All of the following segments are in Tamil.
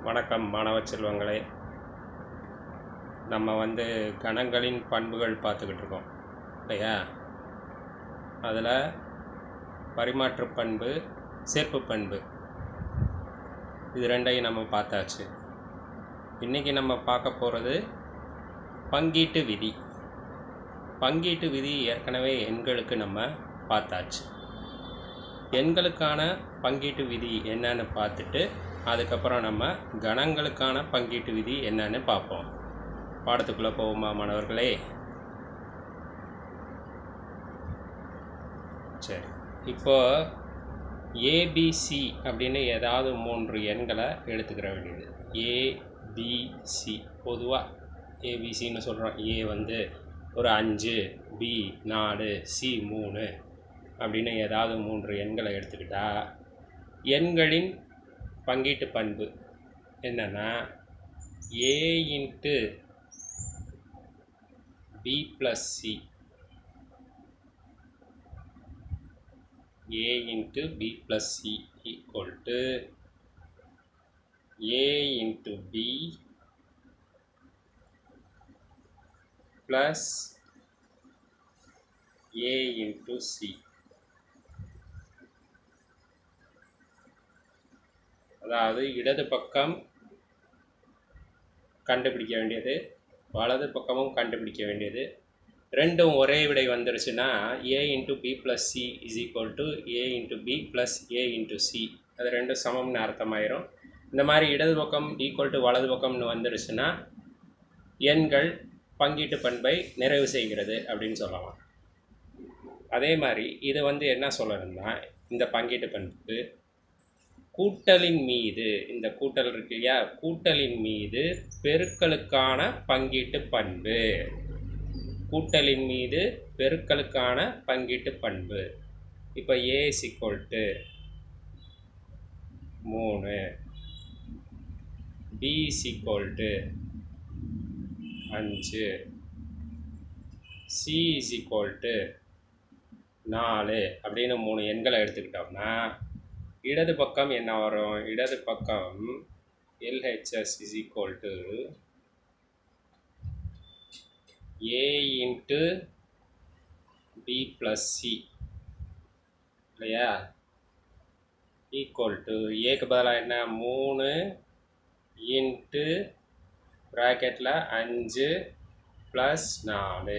வணக்கம் மாணவ செல்வங்களே நம்ம வந்து கணங்களின் பண்புகள் பார்த்துக்கிட்டு இருக்கோம் இல்லையா அதில் பரிமாற்று பண்பு சேர்ப்பு பண்பு இது ரெண்டையும் நம்ம பார்த்தாச்சு இன்றைக்கி நம்ம பார்க்க போகிறது பங்கீட்டு விதி பங்கீட்டு விதி ஏற்கனவே எண்களுக்கு நம்ம பார்த்தாச்சு எண்களுக்கான பங்கீட்டு விதி என்னன்னு பார்த்துட்டு அதுக்கப்புறம் நம்ம கணங்களுக்கான பங்கீட்டு விதி என்னன்னு பார்ப்போம் பாடத்துக்குள்ளே போவோமா மாணவர்களே சரி இப்போ ஏபிசி அப்படின்னு ஏதாவது மூன்று எண்களை எடுத்துக்கிற வேண்டியது ஏபிசி பொதுவாக ஏபிசின்னு சொல்கிறோம் ஏ வந்து ஒரு அஞ்சு பி நாலு சி மூணு அப்படின்னு ஏதாவது மூன்று எண்களை எடுத்துக்கிட்டா எண்களின் பங்கீட்டு பண்பு என்னென்னா A into B plus C A into B plus C equal to A into B plus A into C அதாவது இடது பக்கம் கண்டுபிடிக்க வேண்டியது வலது பக்கமும் கண்டுபிடிக்க வேண்டியது ரெண்டும் ஒரே விடை வந்துருச்சுன்னா A into B plus C is equal to A into B plus A into C அது ரெண்டும் சமம்னு அர்த்தமாயிரும் இந்த மாதிரி இடது பக்கம் ஈக்குவல் டு வலது பக்கம்னு வந்துருச்சுன்னா எண்கள் பங்கீட்டு பண்பை நிறைவு செய்கிறது அப்படின்னு சொல்லலாம் அதே மாதிரி இதை வந்து என்ன சொல்லணும்னா இந்த பங்கீட்டு பண்புக்கு கூட்டலின் மீது இந்த கூட்டல் இருக்கு இல்லையா கூட்டலின் மீது பெருக்கலுக்கான பங்கீட்டு பண்பு கூட்டலின் மீது பெருக்கலுக்கான பங்கீட்டு பண்பு இப்போ ஏ சிக்வல்ட்டு மூணு பி சிக்வல்ட்டு அஞ்சு சி இஸ் ஈக்குவல்ட்டு நாலு அப்படின்னு மூணு எண்களை எடுத்துக்கிட்டோம்னா இடது பக்கம் என்ன வரும் இடது பக்கம் LHS is equal to A into B plus C இல்லையா ஈக்குவல் டு ஏக்கு பதிலாக என்ன மூணு இன்ட்டு ப்ராக்கெட்டில் அஞ்சு ப்ளஸ் நாலு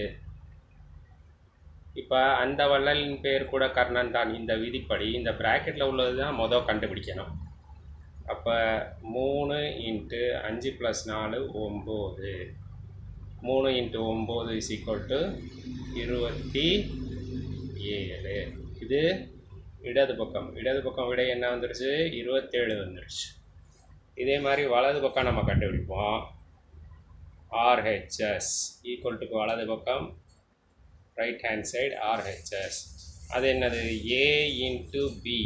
இப்போ அந்த வள்ளலின் பேர் கூட கர்ணன் தான் இந்த விதிப்படி இந்த ப்ராக்கெட்டில் உள்ளது தான் மொதல் கண்டுபிடிக்கணும் அப்போ மூணு இன்ட்டு அஞ்சு ப்ளஸ் நாலு ஒம்பது மூணு இன்ட்டு ஒம்பது இஸ் ஈக்குவல் டு இருபத்தி ஏழு இது இடது பக்கம் இடது பக்கம் விட என்ன வந்துடுச்சு இருபத்தேழு வந்துடுச்சு இதே மாதிரி வலது பக்கம் நம்ம கண்டுபிடிப்போம் ஆர்ஹெச்எஸ் ஈக்குவல் டு வலது பக்கம் ரைட் ஹேண்ட் சைடு ஆர்ஹெச்எஸ் அது என்னது A into B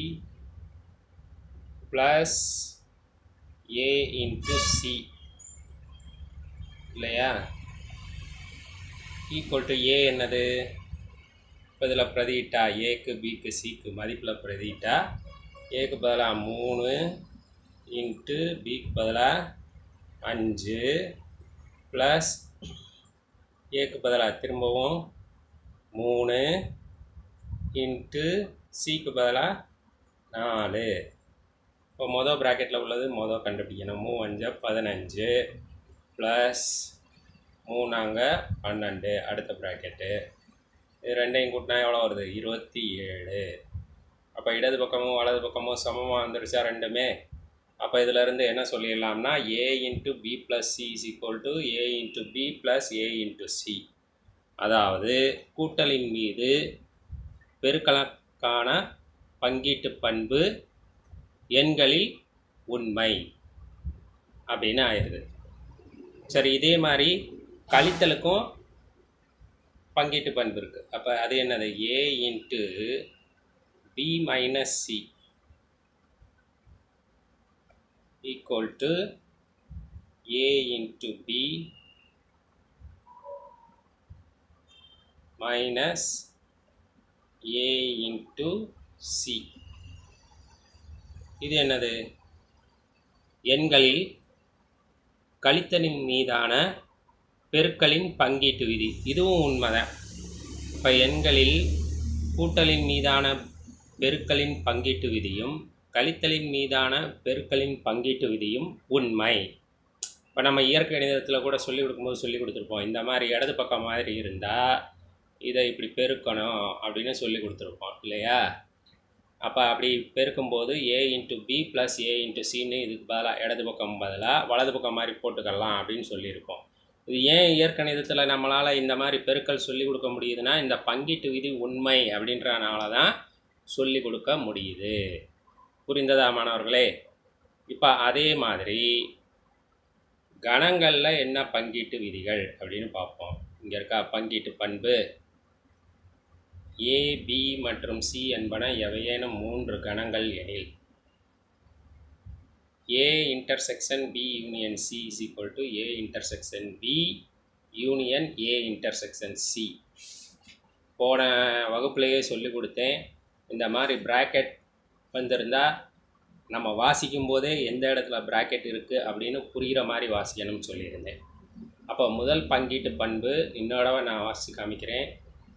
plus A into C இல்லையா ஈக்குவல் டு ஏ என்னது இப்போ இதில் பிரதிட்டா ஏக்கு பிக்கு சிக்கு மதிப்பில் பிரதிட்டா ஏக்கு பதிலாக மூணு இன்ட்டு பிக்கு பதிலாக அஞ்சு ப்ளஸ் ஏக்கு பதிலாக திரும்பவும் மூணு இன்ட்டு சிக்கு பதிலாக நாலு இப்போ மொதல் ப்ராக்கெட்டில் உள்ளது மொதல் கண்டுபிடிக்கணும் மூ அஞ்சா பதினஞ்சு ப்ளஸ் மூணாங்க பன்னெண்டு அடுத்த ப்ராக்கெட்டு இது ரெண்டையும் கூட்டினா எவ்வளோ வருது இருபத்தி ஏழு அப்போ இடது பக்கமும் வலது பக்கமும் சமமாக வந்துருச்சா ரெண்டுமே அப்போ இதிலேருந்து என்ன சொல்லிடலாம்னா A into B plus C is equal to A into B plus A into C அதாவது கூட்டலின் மீது பெருக்கலுக்கான பங்கீட்டு பண்பு எண்களில் உண்மை அப்படின்னு ஆயிடுது சரி இதே மாதிரி கழித்தலுக்கும் பங்கீட்டு பண்பு இருக்குது அப்போ அது என்னது A into B minus C equal to A into B minus A into C இது என்னது எண்களில் கழித்தலின் மீதான பெருக்கலின் பங்கீட்டு விதி இதுவும் உண்மைதான் இப்போ எண்களில் கூட்டலின் மீதான பெருக்கலின் பங்கீட்டு விதியும் கழித்தலின் மீதான பெருக்கலின் பங்கீட்டு விதியும் உண்மை இப்போ நம்ம இயற்கை கணிதத்தில் கூட சொல்லிக் கொடுக்கும்போது சொல்லி கொடுத்துருப்போம் இந்த மாதிரி இடது பக்கம் மாதிரி இருந்தால் இதை இப்படி பெருக்கணும் அப்படின்னு சொல்லி கொடுத்துருப்போம் இல்லையா அப்போ அப்படி பெருக்கும்போது A into B plus A into சின்னு இதுக்கு பதிலாக இடது பக்கம் பதிலாக வலது பக்கம் மாதிரி போட்டுக்கலாம் அப்படின்னு சொல்லியிருக்கோம் இது ஏன் இயற்கணிதத்தில் நம்மளால் இந்த மாதிரி பெருக்கல் சொல்லி கொடுக்க முடியுதுன்னா இந்த பங்கீட்டு விதி உண்மை அப்படின்றனால தான் சொல்லி கொடுக்க முடியுது புரிந்ததா மாணவர்களே இப்போ அதே மாதிரி கணங்களில் என்ன பங்கீட்டு விதிகள் அப்படின்னு பார்ப்போம் இங்கே இருக்கா பங்கீட்டு பண்பு ஏ பி மற்றும் சி என்பன எவையேனும் மூன்று கணங்கள் எனில் A intersection B union C is equal to A intersection B union A intersection C போன வகுப்புலேயே சொல்லி கொடுத்தேன் இந்த மாதிரி ப்ராக்கெட் வந்திருந்தால் நம்ம வாசிக்கும் போதே எந்த இடத்துல ப்ராக்கெட் இருக்குது அப்படின்னு புரிகிற மாதிரி வாசிக்கணும்னு சொல்லியிருந்தேன் அப்போ முதல் பங்கீட்டு பண்பு இன்னொரு நான் வாசித்து காமிக்கிறேன்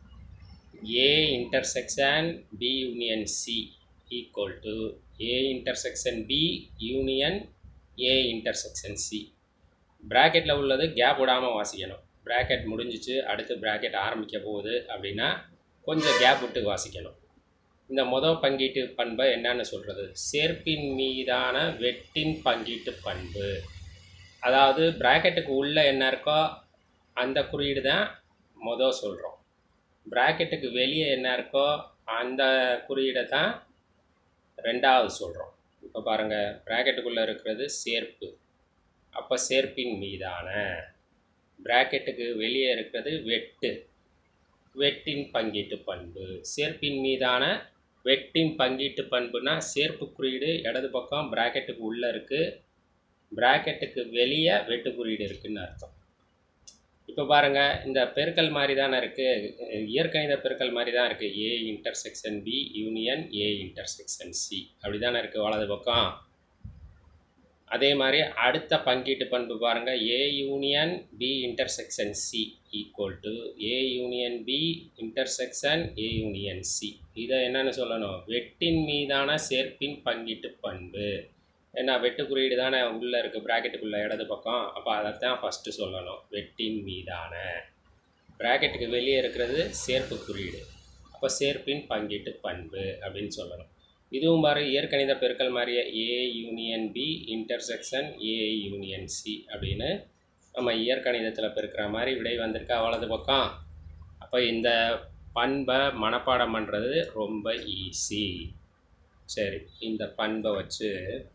A intersection B union C equal to A intersection B union A intersection C ப்ராக்கெட்டில் உள்ளது கேப் விடாமல் வாசிக்கணும் ப்ராக்கெட் முடிஞ்சிச்சு அடுத்து ப்ராக்கெட் ஆரம்பிக்க போகுது அப்படின்னா கொஞ்சம் கேப் விட்டு வாசிக்கணும் இந்த மொதல் பங்கீட்டு பண்பை என்னன்னு சொல்கிறது சேர்ப்பின் மீதான வெட்டின் பங்கீட்டு பண்பு அதாவது ப்ராக்கெட்டுக்கு உள்ளே என்ன இருக்கோ அந்த குறியீடு தான் மொதல் சொல்கிறோம் ப்ராக்கெட்டுக்கு வெளியே என்ன இருக்கோ அந்த குறியீடை தான் ரெண்டாவது சொல்கிறோம் இப்போ பாருங்கள் ப்ராக்கெட்டுக்குள்ளே இருக்கிறது சேர்ப்பு அப்போ சேர்ப்பின் மீதான ப்ராக்கெட்டுக்கு வெளியே இருக்கிறது வெட்டு வெட்டின் பங்கீட்டு பண்பு சேர்ப்பின் மீதான வெட்டின் பங்கீட்டு பண்புனா சேர்ப்பு குறியீடு இடது பக்கம் ப்ராக்கெட்டுக்கு உள்ளே இருக்குது ப்ராக்கெட்டுக்கு வெளியே வெட்டு குறியீடு இருக்குதுன்னு அர்த்தம் இப்போ பாருங்கள் இந்த பெருக்கல் மாதிரி தானே இருக்குது இயற்கணித பெருக்கல் மாதிரி தான் இருக்குது A intersection B union A intersection C அப்படி தானே இருக்குது வலது பக்கம் அதே மாதிரி அடுத்த பங்கீட்டு பண்பு பாருங்கள் A union B intersection C equal to A union B intersection A union C இதை என்னென்னு சொல்லணும் வெட்டின் மீதான சேர்ப்பின் பங்கீட்டு பண்பு ஏன்னா வெட்டு குறியீடு தானே உள்ளே இருக்குது ப்ராக்கெட்டுக்குள்ளே இடது பக்கம் அப்போ அதைத்தான் ஃபஸ்ட்டு சொல்லணும் வெட்டின் மீதான ப்ராக்கெட்டுக்கு வெளியே இருக்கிறது சேர்ப்பு குறியீடு அப்போ சேர்ப்பின் பங்கீட்டு பண்பு அப்படின்னு சொல்லணும் இதுவும் பாரு இயற்கணித பெருக்கல் மாதிரியே A union B intersection A union C அப்படின்னு நம்ம இயற்கணிதத்தில் பெருக்கிற மாதிரி விடை வந்திருக்கா வலது பக்கம் அப்போ இந்த பண்பை மனப்பாடம் பண்ணுறது ரொம்ப ஈஸி சரி இந்த பண்பை வச்சு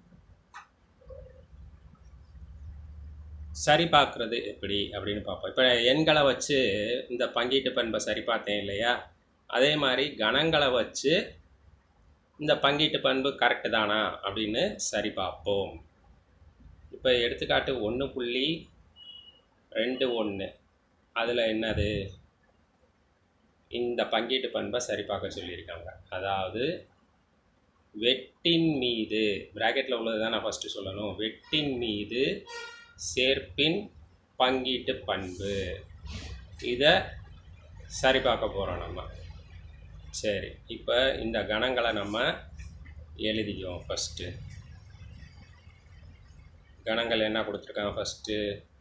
சரி பார்க்குறது எப்படி அப்படின்னு பார்ப்போம் இப்போ எண்களை வச்சு இந்த பங்கீட்டு பண்பை சரி பார்த்தேன் இல்லையா அதே மாதிரி கணங்களை வச்சு இந்த பங்கீட்டு பண்பு கரெக்டு தானா அப்படின்னு சரி பார்ப்போம் இப்போ எடுத்துக்காட்டு ஒன்று புள்ளி ரெண்டு ஒன்று அதில் என்னது இந்த பங்கீட்டு பண்பை சரி பார்க்க சொல்லியிருக்காங்க அதாவது வெட்டின் மீது ப்ராக்கெட்டில் உள்ளது தான் நான் ஃபஸ்ட்டு சொல்லணும் வெட்டின் மீது சேர்ப்பின் பங்கீட்டு பண்பு இதை சரி பார்க்க போகிறோம் நம்ம சரி இப்போ இந்த கணங்களை நம்ம எழுதிக்குவோம் ஃபஸ்ட்டு கணங்கள் என்ன கொடுத்துருக்காங்க first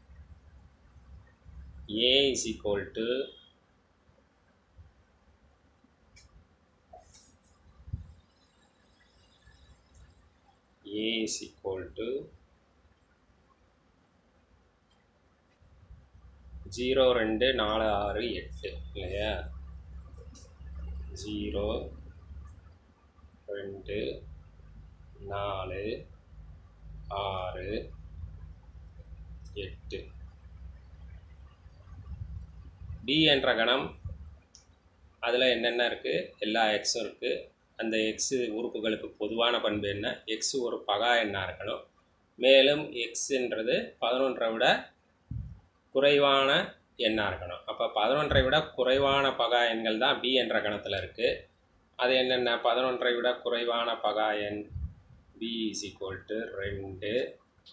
A is equal to A is equal to zero ரெண்டு நாலு ஆறு எட்டு இல்லையா ஜீரோ ரெண்டு நாலு ஆறு எட்டு பி என்ற கணம் அதில் என்னென்ன இருக்குது எல்லா எக்ஸும் இருக்குது அந்த எக்ஸு உறுப்புகளுக்கு பொதுவான பண்பு என்ன எக்ஸு ஒரு பகா எண்ணாக இருக்கணும் மேலும் எக்ஸுன்றது பதினொன்றை விட குறைவான எண்ணாக இருக்கணும் அப்போ பதினொன்றை விட குறைவான பகா எண்கள் தான் பி என்ற கணத்தில் இருக்குது அது என்னென்ன பதினொன்றை விட குறைவான பகா எண் பி இஸ் ஈக்குவல் டு ரெண்டு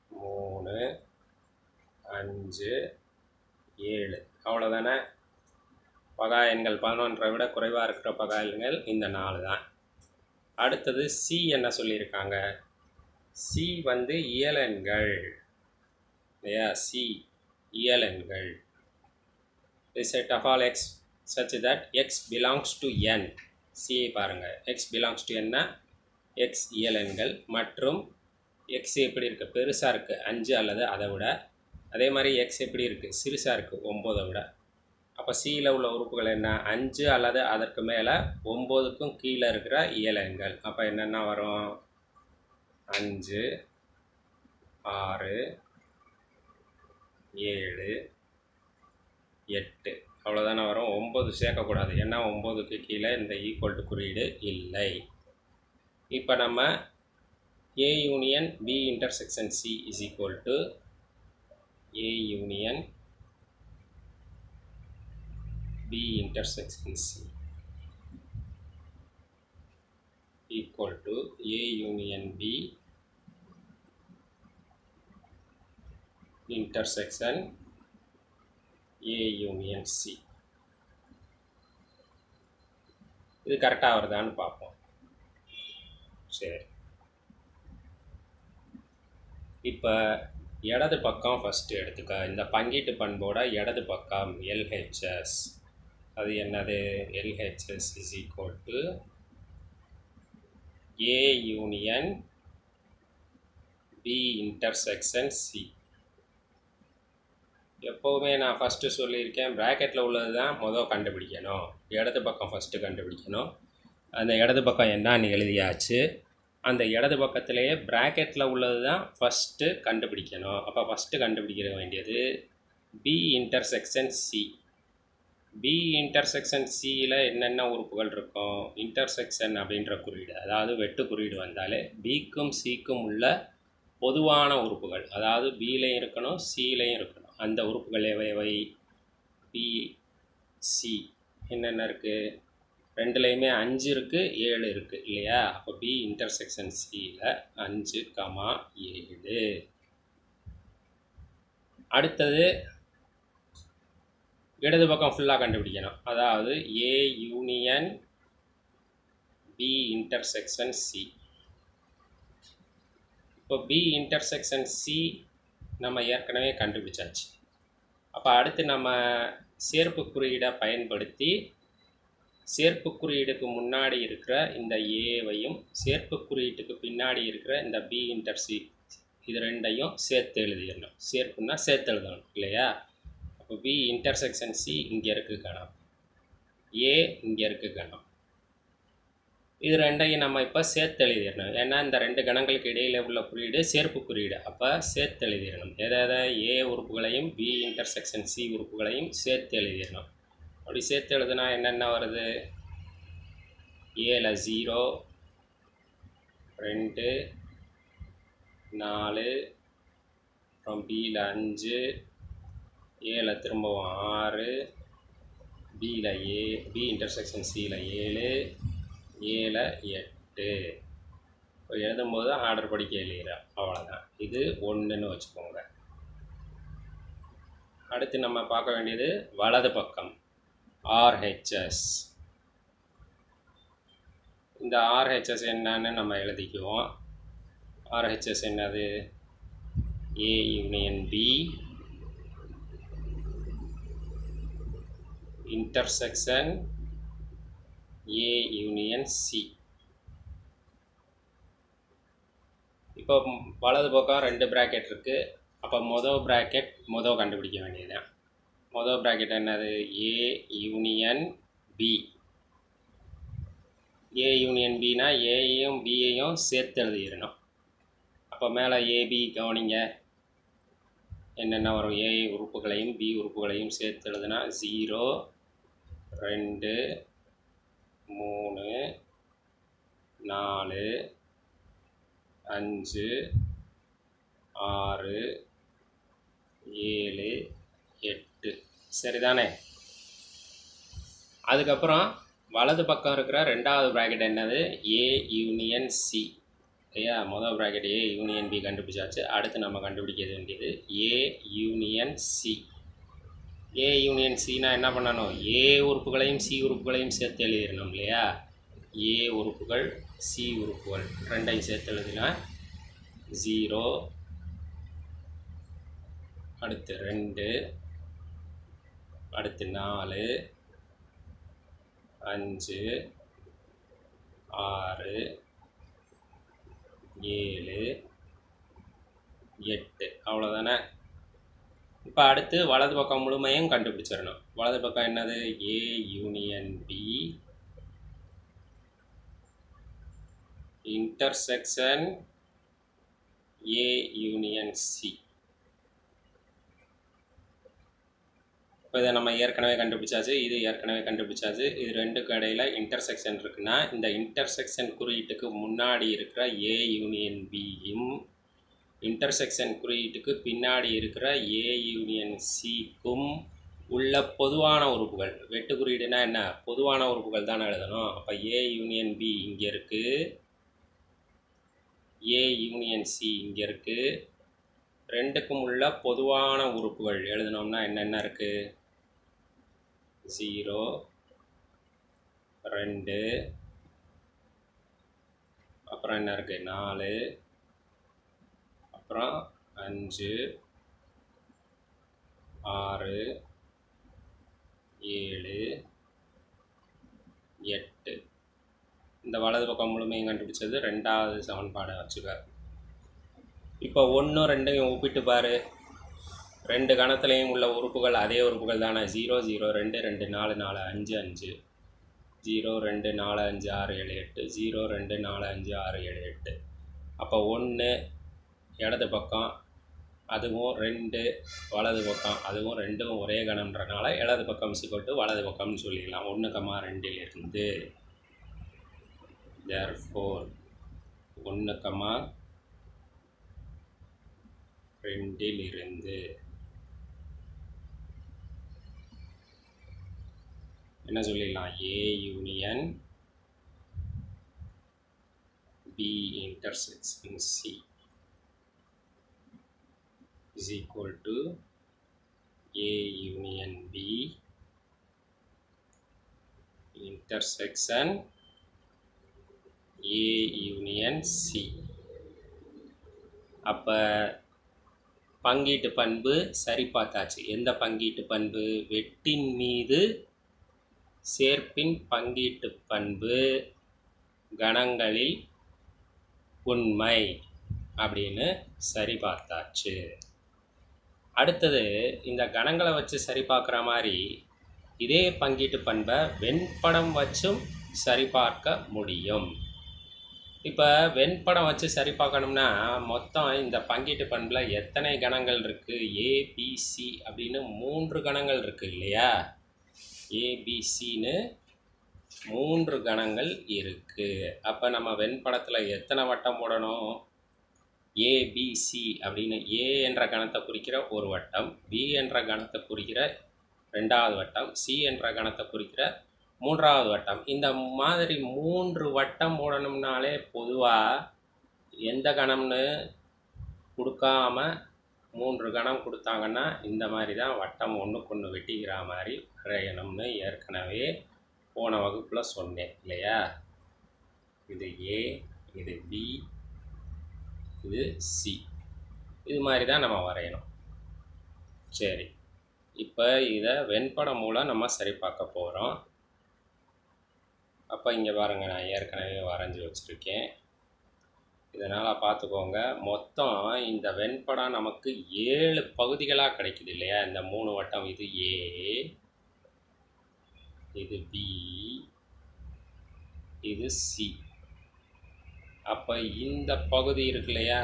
மூணு அஞ்சு ஏழு அவ்வளோதானே பகா எண்கள் பதினொன்றை விட குறைவாக இருக்கிற பகா எண்கள் இந்த நாலு தான் அடுத்தது சி என்ன சொல்லியிருக்காங்க சி வந்து இயலெண்கள் இல்லையா சி இயலெண்கள் the set of all x such that x belongs to N சியை பாருங்கள் எக்ஸ் பிலாங்ஸ் டு என்ன எக்ஸ் இயலெண்கள் மற்றும் எக்ஸ் எப்படி இருக்குது பெருசாக இருக்குது அஞ்சு அல்லது அதை விட அதே மாதிரி எக்ஸ் எப்படி இருக்குது சிறுசாக இருக்குது ஒம்போதை விட அப்போ சியில் உள்ள உறுப்புகள் என்ன அஞ்சு அல்லது அதற்கு மேலே ஒம்போதுக்கும் கீழே இருக்கிற இயலெண்கள் அப்போ என்னென்ன வரும் அஞ்சு ஆறு ஏழு எட்டு அவ்வளோதானே வரும் ஒம்பது சேர்க்கக்கூடாது ஏன்னா ஒம்போதுக்கு கீழே இந்த ஈக்குவல் டு குறியீடு இல்லை இப்போ நம்ம A union B intersection C is equal to A union B intersection C equal to A union B intersection A union C இது கரெக்டாக வருதான்னு பார்ப்போம் சரி இப்போ இடது பக்கம் ஃபஸ்ட்டு எடுத்துக்க இந்த பங்கீட்டு பண்போட இடது பக்கம் எல்ஹெச்எஸ் அது என்னது LHS is equal to A union B intersection C எப்போவுமே நான் ஃபஸ்ட்டு சொல்லியிருக்கேன் ப்ராக்கெட்டில் உள்ளது தான் மொதல் கண்டுபிடிக்கணும் இடது பக்கம் ஃபஸ்ட்டு கண்டுபிடிக்கணும் அந்த இடது பக்கம் என்னன்னு எழுதியாச்சு அந்த இடது பக்கத்திலேயே ப்ராக்கெட்டில் உள்ளது தான் ஃபஸ்ட்டு கண்டுபிடிக்கணும் அப்போ ஃபஸ்ட்டு கண்டுபிடிக்க வேண்டியது B intersection C B intersection சியில் என்னென்ன உறுப்புகள் இருக்கும் இன்டர்செக்ஷன் அப்படின்ற குறியீடு அதாவது வெட்டு குறியீடு வந்தாலே பிக்கும் சிக்கும் உள்ள பொதுவான உறுப்புகள் அதாவது பிலையும் இருக்கணும் சிலையும் இருக்கணும் அந்த உறுப்புகள் எவை எவை பி சி என்னென்ன இருக்குது ரெண்டுலேயுமே அஞ்சு இருக்குது ஏழு இருக்குது இல்லையா அப்போ பி இன்டர்செக்ஷன் சியில் அஞ்சு கமா ஏழு அடுத்தது இடது பக்கம் ஃபுல்லாக கண்டுபிடிக்கணும் அதாவது A union B intersection C இப்போ பி இன்டர்செக்ஷன் சி நம்ம ஏற்கனவே கண்டுபிடிச்சாச்சு அப்போ அடுத்து நம்ம சேர்ப்பு குறியீடை பயன்படுத்தி சேர்ப்பு குறியீடுக்கு முன்னாடி இருக்கிற இந்த ஏவையும் சேர்ப்பு குறியீட்டுக்கு பின்னாடி இருக்கிற இந்த பி இன்டர்சி இது ரெண்டையும் சேர்த்து எழுதிடணும் சேர்ப்புன்னா சேர்த்து எழுதணும் இல்லையா அப்போ பி இன்டர்செக்ஷன் சி இங்கே இருக்குது கணம் ஏ இங்கே இருக்குது கணம் இது ரெண்டையும் நம்ம இப்போ சேர்த்து எழுதிடணும் ஏன்னா இந்த ரெண்டு கணங்களுக்கு இடையில் உள்ள குறியீடு சேர்ப்பு குறியீடு அப்போ சேர்த்து எழுதிடணும் எதை எதை ஏ உறுப்புகளையும் பி இன்டர்செக்ஷன் சி உறுப்புகளையும் சேர்த்து எழுதிடணும் அப்படி சேர்த்து எழுதுனா என்னென்ன வருது ஏல ஜீரோ ரெண்டு நாலு அப்புறம் பியில் அஞ்சு ஏல திரும்பவும் ஆறு பியில் ஏ பி இன்டர்செக்ஷன் சியில் ஏழு ஏழு எட்டு இப்போ எழுதும்போது ஆர்டர் படிக்க எழுதுகிறேன் அவ்வளோதான் இது ஒன்றுன்னு வச்சுக்கோங்க அடுத்து நம்ம பார்க்க வேண்டியது வலது பக்கம் ஆர்ஹெச்எஸ் இந்த ஆர்ஹெச்எஸ் என்னன்னு நம்ம எழுதிக்குவோம் ஆர்ஹெச்எஸ் என்னது A union B intersection A union C இப்போ வலது பக்கம் ரெண்டு ப்ராக்கெட் இருக்குது அப்போ மொதல் ப்ராக்கெட் மொதல் கண்டுபிடிக்க வேண்டியதுதான் மொதல் ப்ராக்கெட் என்னது A union B A union பினா ஏயையும் பியையும் சேர்த்து எழுதிடணும் அப்போ மேலே ஏபி கவனிங்க என்னென்ன வரும் ஏ உறுப்புகளையும் பி உறுப்புகளையும் சேர்த்து எழுதுனா ஜீரோ ரெண்டு மூணு நாலு அஞ்சு ஆறு ஏழு எட்டு சரிதானே அதுக்கப்புறம் வலது பக்கம் இருக்கிற ரெண்டாவது ப்ராக்கெட் என்னது ஏ யூனியன் சி இல்லையா மொதல் ப்ராக்கெட் ஏ யூனியன் பி கண்டுபிடிச்சாச்சு அடுத்து நம்ம கண்டுபிடிக்க வேண்டியது A union C A union சினா என்ன பண்ணணும் ஏ உறுப்புகளையும் சி உறுப்புகளையும் சேர்த்து எழுதிடணும் இல்லையா ஏ உறுப்புகள் சி உறுப்புகள் ரெண்டையும் சேர்த்து எழுதினா ஜீரோ அடுத்து ரெண்டு அடுத்து நாலு அஞ்சு ஆறு ஏழு எட்டு அவ்வளோதானே இப்போ அடுத்து வலது பக்கம் முழுமையும் கண்டுபிடிச்சிடணும் வலது பக்கம் என்னது A union B intersection A union C இப்போ இதை நம்ம ஏற்கனவே கண்டுபிடிச்சாச்சு இது ஏற்கனவே கண்டுபிடிச்சாச்சு இது ரெண்டுக்கு இடையில இன்டர்செக்ஷன் இருக்குன்னா இந்த இன்டர்செக்ஷன் குறியீட்டுக்கு முன்னாடி இருக்கிற ஏ யூனியன் பியும் இன்டர்செக்ஷன் குறியீட்டுக்கு பின்னாடி இருக்கிற ஏ யூனியன் சிக்கும் உள்ள பொதுவான உறுப்புகள் வெட்டு குறியீடுனா என்ன பொதுவான உறுப்புகள் தானே எழுதணும் அப்போ ஏ யூனியன் பி இங்கே இருக்குது ஏ யூனியன் சி இங்கே இருக்குது ரெண்டுக்கும் உள்ள பொதுவான உறுப்புகள் எழுதினோம்னா என்னென்ன இருக்குது ஜீரோ ரெண்டு அப்புறம் என்ன இருக்குது நாலு அப்புறம் அஞ்சு ஆறு ஏழு எட்டு இந்த வலது பக்கம் முழுமையும் கண்டுபிடிச்சது ரெண்டாவது சமன்பாடை வச்சுக்க இப்போ ஒன்றும் ரெண்டையும் ஒப்பிட்டு பாரு ரெண்டு கணத்துலேயும் உள்ள உறுப்புகள் அதே உறுப்புகள் தானே ஜீரோ ஜீரோ ரெண்டு ரெண்டு நாலு நாலு அஞ்சு அஞ்சு ஜீரோ ரெண்டு நாலு அஞ்சு ஆறு ஏழு எட்டு ஜீரோ ரெண்டு நாலு அஞ்சு ஆறு ஏழு எட்டு அப்போ ஒன்று இடது பக்கம் அதுவும் ரெண்டு வலது பக்கம் அதுவும் ரெண்டும் ஒரே கணம்ன்றனால இடது பக்கம் சிக்கொட்டு வலது பக்கம்னு சொல்லிடலாம் ஒன்று கம்மா ரெண்டிலிருந்து therefore ஒன்று கம்மா ரெண்டிலிருந்து என்ன சொல்லிடலாம் A union B intersection C is equal to A union B intersection A union C அப்போ பங்கீட்டு பண்பு சரி பார்த்தாச்சு எந்த பங்கீட்டு பண்பு வெட்டின் மீது சேர்ப்பின் பங்கீட்டு பண்பு கணங்களில் உண்மை அப்படின்னு சரி பார்த்தாச்சு அடுத்தது இந்த கணங்களை வச்சு சரி பார்க்குற மாதிரி இதே பங்கீட்டு பண்பை வெண்படம் வச்சும் சரி பார்க்க முடியும் இப்போ வெண்படம் வச்சு சரி பார்க்கணும்னா மொத்தம் இந்த பங்கீட்டு பண்பில் எத்தனை கணங்கள் இருக்குது ஏபிசி அப்படின்னு மூன்று கணங்கள் இருக்குது இல்லையா ஏபிசின்னு மூன்று கணங்கள் இருக்குது அப்போ நம்ம வெண்படத்தில் எத்தனை வட்டம் போடணும் ஏபிசி அப்படின்னு ஏ என்ற கணத்தை குறிக்கிற ஒரு வட்டம் பி என்ற கணத்தை குறிக்கிற ரெண்டாவது வட்டம் சி என்ற கணத்தை குறிக்கிற மூன்றாவது வட்டம் இந்த மாதிரி மூன்று வட்டம் போடணும்னாலே பொதுவாக எந்த கணம்னு கொடுக்காம மூன்று கணம் கொடுத்தாங்கன்னா இந்த மாதிரி தான் வட்டம் ஒன்றுக்கு ஒன்று வெட்டிக்கிற மாதிரி வரையணும்னு ஏற்கனவே போன வகுப்பில் சொன்னேன் இல்லையா இது ஏ இது பி இது சி இது மாதிரி தான் நம்ம வரையணும் சரி இப்போ இதை வெண்படம் மூலம் நம்ம சரி பார்க்க போகிறோம் அப்போ இங்கே பாருங்கள் நான் ஏற்கனவே வரைஞ்சி வச்சுருக்கேன் இதனால் பார்த்துக்கோங்க மொத்தம் இந்த வெண்படம் நமக்கு ஏழு பகுதிகளாக கிடைக்குது இல்லையா இந்த மூணு வட்டம் இது ஏ இது பி இது சி அப்போ இந்த பகுதி இருக்கு இல்லையா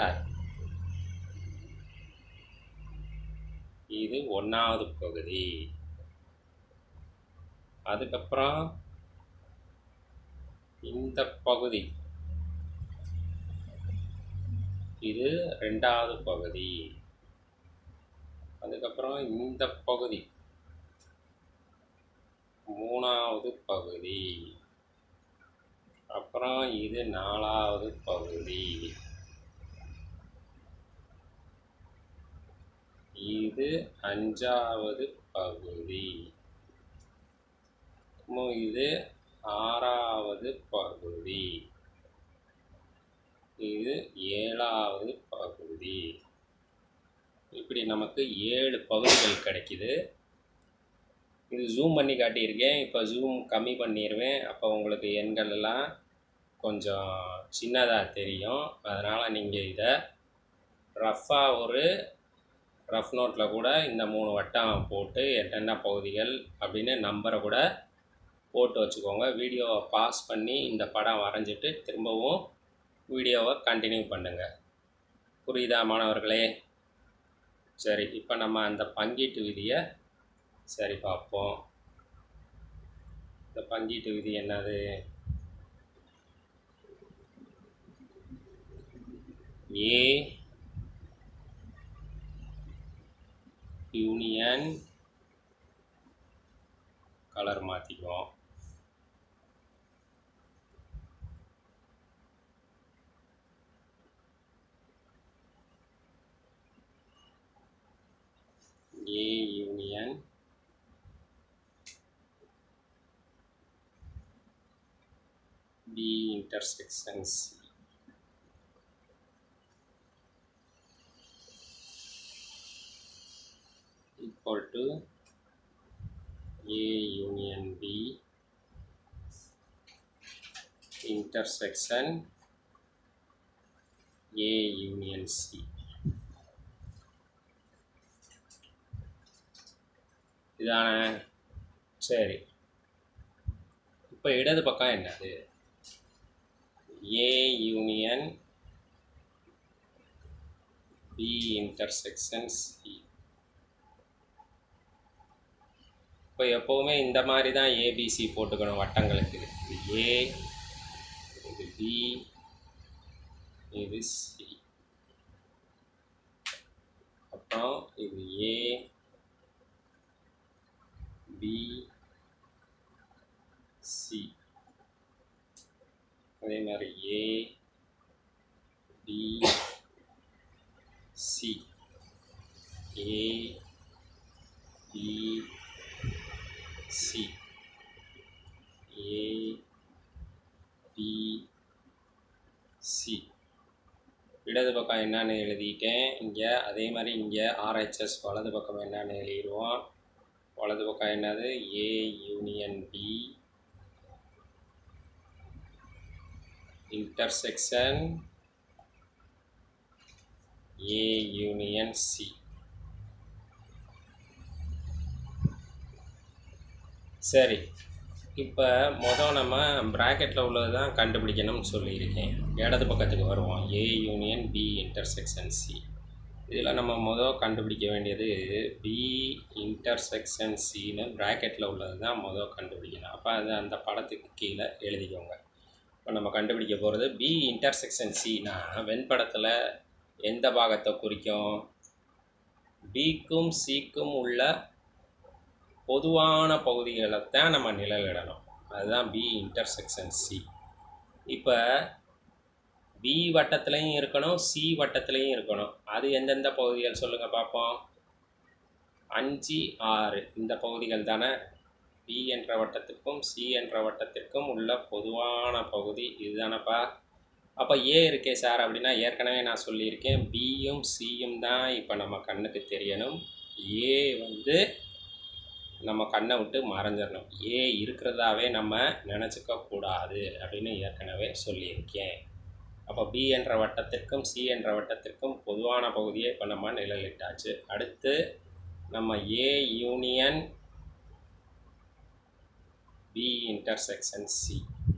இது ஒன்றாவது பகுதி அதுக்கப்புறம் இந்த பகுதி இது ரெண்டாவது பகுதி அதுக்கப்புறம் இந்த பகுதி மூணாவது பகுதி அப்புறம் இது நாலாவது பகுதி இது அஞ்சாவது பகுதி இன்னும் இது ஆறாவது பகுதி இது ஏழாவது பகுதி இப்படி நமக்கு ஏழு பகுதிகள் கிடைக்குது இது ஜூம் பண்ணி காட்டியிருக்கேன் இப்போ ஜூம் கம்மி பண்ணிடுவேன் அப்போ உங்களுக்கு எண்கள் எல்லாம் கொஞ்சம் சின்னதாக தெரியும் அதனால் நீங்கள் இதை ரஃப்பாக ஒரு ரஃப் நோட்டில் கூட இந்த மூணு வட்டம் போட்டு என்னென்ன பகுதிகள் அப்படின்னு நம்பரை கூட போட்டு வச்சுக்கோங்க வீடியோவை பாஸ் பண்ணி இந்த படம் வரைஞ்சிட்டு திரும்பவும் வீடியோவை கண்டினியூ பண்ணுங்கள் புரியுதா மாணவர்களே சரி இப்போ நம்ம அந்த பங்கீட்டு விதியை சரி பார்ப்போம் இந்த பங்கீட்டு விதி என்னது ஏ யூனியன் கலர் மாற்றிக்குவோம் A union B intersection C equal to A union B intersection A union C இதானே சரி இப்போ இடது பக்கம் என்னது A union B intersection C இப்போ எப்போவுமே இந்த மாதிரி தான் ஏபிசி போட்டுக்கணும் வட்டங்களுக்கு இது ஏ இது பி இது சி அப்புறம் இது ஏ பி சி அதே மாதிரி A B C A B C A B C இடது பக்கம் என்னன்னு எழுதிட்டேன் இங்கே அதே மாதிரி இங்கே ஆர்ஹெச்எஸ் வலது பக்கம் என்னன்னு எழுதிடுவோம் வலது பக்கம் என்னது A union B intersection A union C சரி இப்போ மொதல் நம்ம ப்ராக்கெட்டில் உள்ளது தான் கண்டுபிடிக்கணும்னு சொல்லியிருக்கேன் இடது பக்கத்துக்கு வருவோம் A union B intersection C இதில் நம்ம மொதல் கண்டுபிடிக்க வேண்டியது பி இன்டர்செக்ஷன் சின்னு ப்ராக்கெட்டில் உள்ளது தான் மொதல் கண்டுபிடிக்கணும் அப்போ அது அந்த படத்துக்கு கீழே எழுதிக்கோங்க இப்போ நம்ம கண்டுபிடிக்க போகிறது பி இன்டர்செக்ஷன் சினா வெண்படத்தில் எந்த பாகத்தை குறிக்கும் பிக்கும் சிக்கும் உள்ள பொதுவான பகுதிகளை தான் நம்ம நிழலிடணும் அதுதான் பி இன்டர்செக்ஷன் சி இப்போ பி வட்டத்துலேயும் இருக்கணும் சி வட்டத்துலேயும் இருக்கணும் அது எந்தெந்த பகுதிகள் சொல்லுங்கள் பார்ப்போம் அஞ்சு ஆறு இந்த பகுதிகள் தானே பி என்ற வட்டத்திற்கும் சி என்ற வட்டத்திற்கும் உள்ள பொதுவான பகுதி இதுதானப்பா அப்போ ஏ இருக்கே சார் அப்படின்னா ஏற்கனவே நான் சொல்லியிருக்கேன் பியும் சியும் தான் இப்போ நம்ம கண்ணுக்கு தெரியணும் ஏ வந்து நம்ம கண்ணை விட்டு மறைஞ்சிடணும் ஏ இருக்கிறதாவே நம்ம நினச்சிக்க கூடாது அப்படின்னு ஏற்கனவே சொல்லியிருக்கேன் அப்போ பி என்ற வட்டத்திற்கும் சி என்ற வட்டத்திற்கும் பொதுவான பகுதியை இப்போ நம்ம நிழலிட்டாச்சு அடுத்து நம்ம A union B intersection C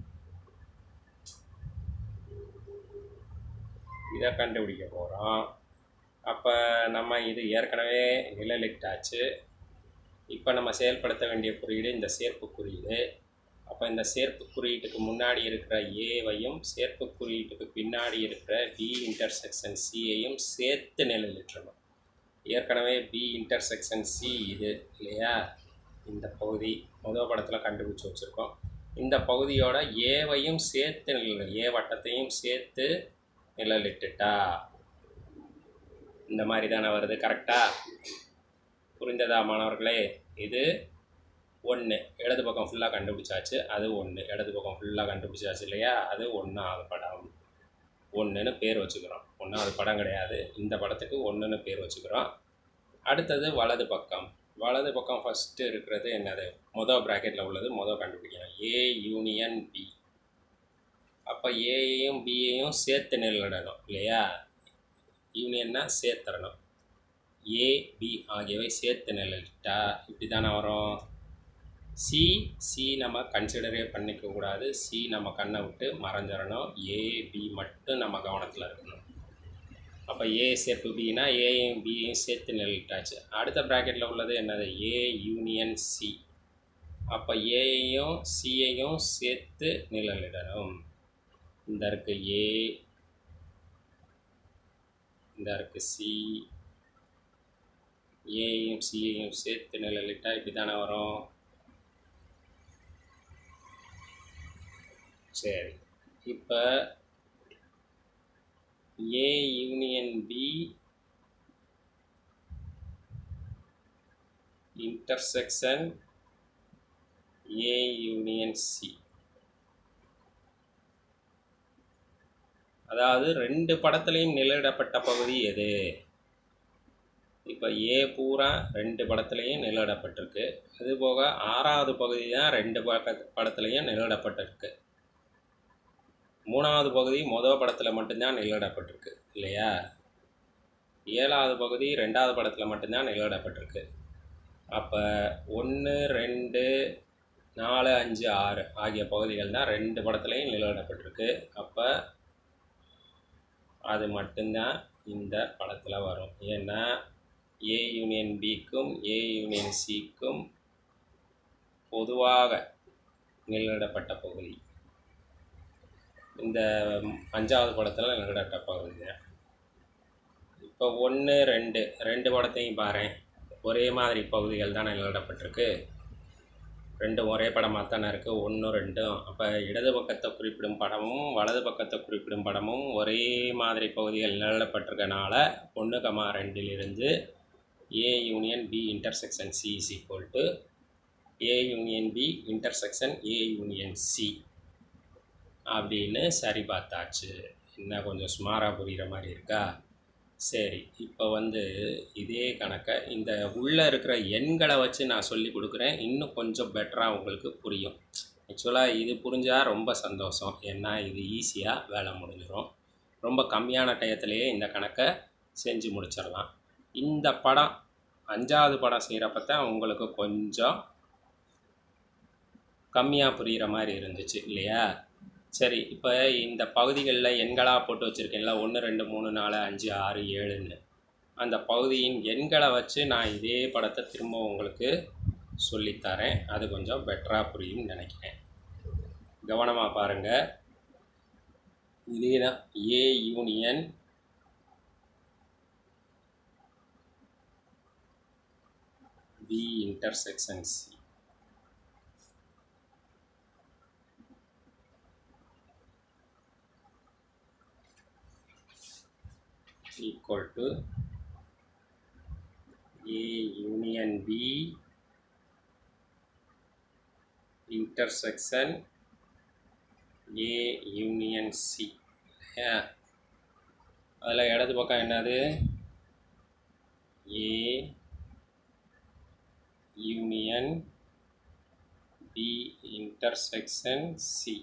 இதை கண்டுபிடிக்க போகிறோம் அப்போ நம்ம இது ஏற்கனவே நிழலிட்டாச்சு இப்போ நம்ம செயல்படுத்த வேண்டிய குறியீடு இந்த சேர்ப்பு குறியீடு அப்போ இந்த சேர்ப்பு குறியீட்டுக்கு முன்னாடி இருக்கிற ஏவையும் சேர்ப்பு குறியீட்டுக்கு பின்னாடி இருக்கிற பி இன்டர்செக்ஷன் சியையும் சேர்த்து நிழலிட்டுறணும் ஏற்கனவே பி இன்டர்செக்ஷன் சி இது இல்லையா இந்த பகுதி முதல் படத்தில் கண்டுபிடிச்சி வச்சுருக்கோம் இந்த பகுதியோட ஏவையும் சேர்த்து நிழல் ஏ வட்டத்தையும் சேர்த்து நிழலிட்டுட்டா இந்த மாதிரி தானே வருது கரெக்டாக புரிந்ததா மாணவர்களே இது ஒன்று இடது பக்கம் ஃபுல்லாக கண்டுபிடிச்சாச்சு அது ஒன்று இடது பக்கம் ஃபுல்லாக கண்டுபிடிச்சாச்சு இல்லையா அது ஒன்றாவது படம் ஒன்றுன்னு பேர் வச்சுக்கிறோம் ஒன்றாவது படம் கிடையாது இந்த படத்துக்கு ஒன்றுன்னு பேர் வச்சுக்கிறோம் அடுத்தது வலது பக்கம் வலது பக்கம் ஃபஸ்ட்டு இருக்கிறது என்னது மொதல் ப்ராக்கெட்டில் உள்ளது மொதல் கண்டுபிடிக்கணும் ஏ யூனியன் பி அப்போ ஏயையும் பியையும் சேர்த்து நிலடணும் இல்லையா யூனியன்னா சேர்த்துறணும் ஏ பி ஆகியவை சேர்த்து நிழலிட்டா இப்படி தானே வரும் சி சி நம்ம கன்சிடரே பண்ணிக்க கூடாது சி நம்ம கண்ணை விட்டு மறைஞ்சிடணும் ஏ பி மட்டும் நம்ம கவனத்தில் இருக்கணும் அப்போ ஏ சேர்ப்பு பின்னா ஏயும் பியையும் சேர்த்து நிழலிட்டாச்சு அடுத்த ப்ராக்கெட்டில் உள்ளது என்னது ஏ யூனியன் சி அப்போ ஏயையும் சியையும் சேர்த்து நிழலிடணும் இந்த இருக்கு ஏ இந்த இருக்கு சி ஏயும் சியையும் சேர்த்து நிழலிட்டா இப்படி தானே வரும் சரி இப்போ A union B intersection A union C அதாவது ரெண்டு படத்துலையும் நிழலிடப்பட்ட பகுதி எது இப்போ ஏ பூரா ரெண்டு படத்துலையும் நிழலிடப்பட்டிருக்கு அதுபோக ஆறாவது பகுதி தான் ரெண்டு பக்க படத்துலையும் நிழலிடப்பட்டிருக்கு மூணாவது பகுதி மொதல் படத்தில் மட்டும்தான் நிழலிடப்பட்டிருக்கு இல்லையா ஏழாவது பகுதி ரெண்டாவது படத்தில் மட்டும்தான் நிழலிடப்பட்டிருக்கு அப்போ ஒன்று ரெண்டு நாலு அஞ்சு ஆறு ஆகிய பகுதிகள் தான் ரெண்டு படத்துலையும் நிழலிடப்பட்டிருக்கு அப்போ அது மட்டும்தான் இந்த படத்தில் வரும் ஏன்னா ஏ யூனியன் பிக்கும் ஏ யூனியன் சிக்கும் பொதுவாக நிழலிடப்பட்ட பகுதி இந்த அஞ்சாவது படத்தில் நிழலிடப்பட்ட பகுதி தான் இப்போ ஒன்று ரெண்டு ரெண்டு படத்தையும் பாரு ஒரே மாதிரி பகுதிகள் தான் நிழலிடப்பட்டிருக்கு ரெண்டும் ஒரே படமாக தானே இருக்குது ஒன்றும் ரெண்டும் அப்போ இடது பக்கத்தை குறிப்பிடும் படமும் வலது பக்கத்தை குறிப்பிடும் படமும் ஒரே மாதிரி பகுதிகள் நிழலிடப்பட்டிருக்கனால ஒன்று கமா ரெண்டிலிருந்து A union B intersection C is equal to A union B intersection A union C அப்படின்னு சரி பார்த்தாச்சு என்ன கொஞ்சம் சுமாராக புரிகிற மாதிரி இருக்கா சரி இப்போ வந்து இதே கணக்கை இந்த உள்ளே இருக்கிற எண்களை வச்சு நான் சொல்லி கொடுக்குறேன் இன்னும் கொஞ்சம் பெட்டராக உங்களுக்கு புரியும் ஆக்சுவலாக இது புரிஞ்சால் ரொம்ப சந்தோஷம் ஏன்னா இது ஈஸியாக வேலை முடிஞ்சிடும் ரொம்ப கம்மியான டயத்துலேயே இந்த கணக்கை செஞ்சு முடிச்சிடலாம் இந்த படம் அஞ்சாவது படம் செய்கிறப்ப தான் உங்களுக்கு கொஞ்சம் கம்மியாக புரிகிற மாதிரி இருந்துச்சு இல்லையா சரி இப்போ இந்த பகுதிகளில் எண்களாக போட்டு வச்சுருக்கேன்ல ஒன்று ரெண்டு மூணு நாலு அஞ்சு ஆறு ஏழுன்னு அந்த பகுதியின் எண்களை வச்சு நான் இதே படத்தை திரும்ப உங்களுக்கு சொல்லித்தரேன் அது கொஞ்சம் பெட்டராக புரியும்னு நினைக்கிறேன் கவனமாக பாருங்கள் இதே தான் A union B intersection C equal to A union B intersection A union C அதில் இடது பக்கம் என்னது A union B intersection C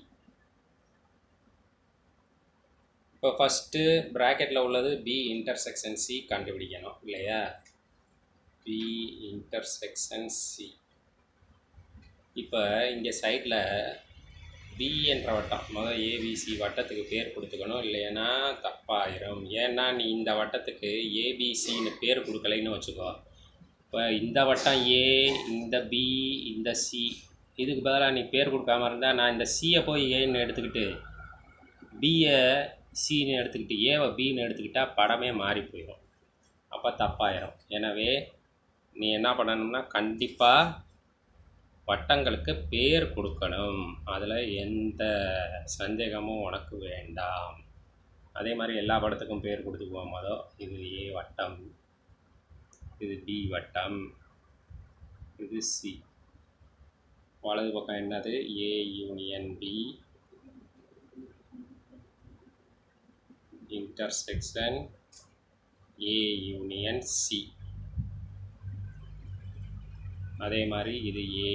இப்போ ஃபஸ்ட்டு ப்ராக்கெட்டில் உள்ளது பி இன்டர்செக்ஷன் சி கண்டுபிடிக்கணும் இல்லையா பி இன்டர்செக்ஷன் சி இப்போ இங்கே சைடில் பி என்ற வட்டம் முதல் ஏபிசி வட்டத்துக்கு பேர் கொடுத்துக்கணும் இல்லைன்னா தப்பாயிரும் ஏன்னா நீ இந்த வட்டத்துக்கு ஏபிசின்னு பேர் கொடுக்கலைன்னு வச்சுக்கோ இப்போ இந்த வட்டம் ஏ இந்த பி இந்த சி இதுக்கு பதிலாக நீ பேர் கொடுக்காம இருந்தால் நான் இந்த சியை போய் ஏன்னு எடுத்துக்கிட்டு பியை சின்னு எடுத்துக்கிட்டு ஏவை பின்னு எடுத்துக்கிட்டால் படமே மாறி போயிடும் அப்போ தப்பாயிரும் எனவே நீ என்ன பண்ணணும்னா கண்டிப்பாக வட்டங்களுக்கு பேர் கொடுக்கணும் அதில் எந்த சந்தேகமும் உனக்கு வேண்டாம் அதே மாதிரி எல்லா படத்துக்கும் பேர் கொடுத்துக்குவோம் மொதல் இது ஏ வட்டம் இது பி வட்டம் இது சி வலது பக்கம் என்னது A union B intersection A union C அதே மாதிரி இது ஏ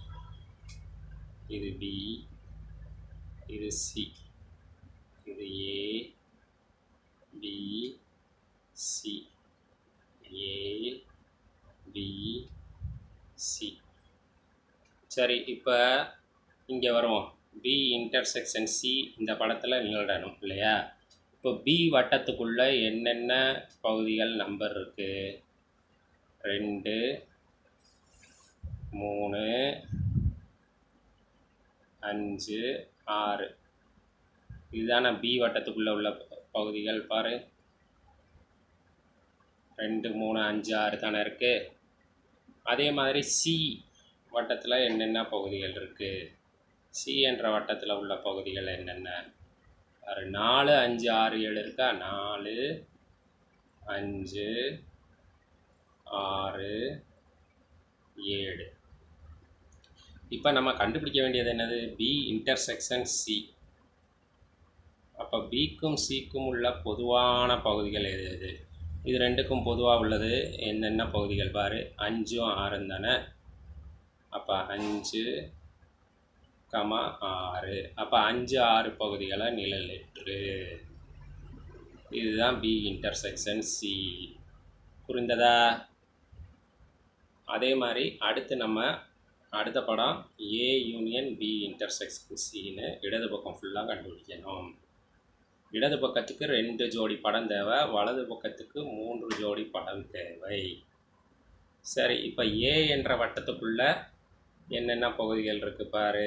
இது பி இது சி இது A B C A B C சரி இப்போ இங்கே வருவோம் பி இன்டர்செக்ஷன் சி இந்த படத்தில் நிலடணும் இல்லையா இப்போ பி வட்டத்துக்குள்ளே என்னென்ன பகுதிகள் நம்பர் இருக்குது ரெண்டு மூணு அஞ்சு ஆறு இதுதானே பி வட்டத்துக்குள்ளே உள்ள ப- பகுதிகள் பாரு ரெண்டு மூணு அஞ்சு ஆறு தானே இருக்குது அதே மாதிரி சி வட்டத்தில் என்னென்ன பகுதிகள் இருக்குது சி என்ற வட்டத்தில் உள்ள பகுதிகள் என்னென்ன பாரு நாலு அஞ்சு ஆறு ஏழு இருக்கா நாலு அஞ்சு ஆறு ஏழு இப்போ நம்ம கண்டுபிடிக்க வேண்டியது என்னது பி இன்டர்செக்ஷன் சி அப்போ பிக்கும் சிக்கும் உள்ள பொதுவான பகுதிகள் எது எது இது ரெண்டுக்கும் பொதுவாக உள்ளது என்னென்ன பகுதிகள் பாரு அஞ்சும் ஆறும் தானே அப்போ அஞ்சு கமா ஆறு அப்போ அஞ்சு ஆறு பகுதிகளை நிழலிட்டு இதுதான் பி இன்டர்செக்ஷன் சி புரிந்ததா அதே மாதிரி அடுத்து நம்ம அடுத்த படம் ஏ யூனியன் பி இன்டர்செக்ஷன் சின்னு இடது பக்கம் ஃபுல்லாக கண்டுபிடிக்கணும் இடது பக்கத்துக்கு ரெண்டு ஜோடி படம் தேவை வலது பக்கத்துக்கு மூன்று ஜோடி படம் தேவை சரி இப்போ ஏ என்ற வட்டத்துக்குள்ள என்னென்ன பகுதிகள் இருக்கு பாரு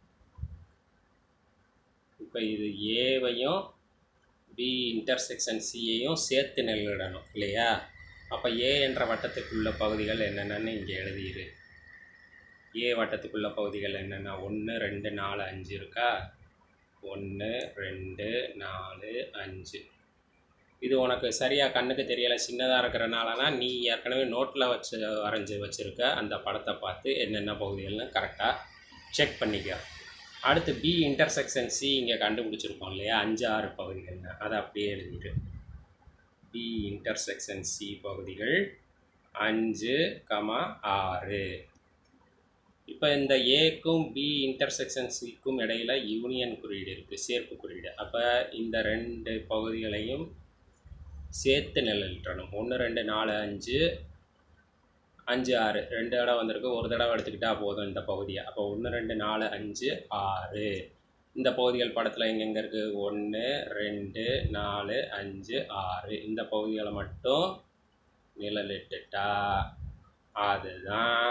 இப்போ இது ஏவையும் பி இன்டர்செக்ஷன் சியையும் சேர்த்து நெல்லிடணும் இல்லையா அப்போ ஏ என்ற வட்டத்துக்குள்ள பகுதிகள் என்னென்னு இங்கே எழுதியிரு ஏ வட்டத்துக்குள்ள பகுதிகள் என்னென்ன ஒன்று ரெண்டு நாலு அஞ்சு இருக்கா ஒன்று ரெண்டு நாலு அஞ்சு இது உனக்கு சரியாக கண்ணுக்கு தெரியலை சின்னதாக இருக்கிறனாலனா நீ ஏற்கனவே நோட்டில் வச்சு வரைஞ்சி வச்சுருக்க அந்த படத்தை பார்த்து என்னென்ன பகுதிகள்னு கரெக்டாக செக் பண்ணிக்க அடுத்து பி இன்டர்செக்ஷன் சி இங்கே கண்டுபிடிச்சிருக்கோம் இல்லையா அஞ்சு ஆறு பகுதிகள்னு அதை அப்படியே எழுதிட்டு பி இன்டர்செக்ஷன் சி பகுதிகள் அஞ்சு கமா ஆறு இப்போ இந்த ஏக்கும் பி இன்டர்செக்ஷன் சிக்கும் இடையில யூனியன் குறியீடு இருக்குது சேர்ப்பு குறியீடு அப்போ இந்த ரெண்டு பகுதிகளையும் சேர்த்து நிழலிட்டணும் ஒன்று ரெண்டு நாலு அஞ்சு அஞ்சு ஆறு ரெண்டு தடவை வந்திருக்கு ஒரு தடவை எடுத்துக்கிட்டா போதும் இந்த பகுதியை அப்போ ஒன்று ரெண்டு நாலு அஞ்சு ஆறு இந்த பகுதிகள் படத்தில் எங்கெங்கே இருக்குது ஒன்று ரெண்டு நாலு அஞ்சு ஆறு இந்த பகுதிகளை மட்டும் நிழலிட்டுட்டா அதுதான்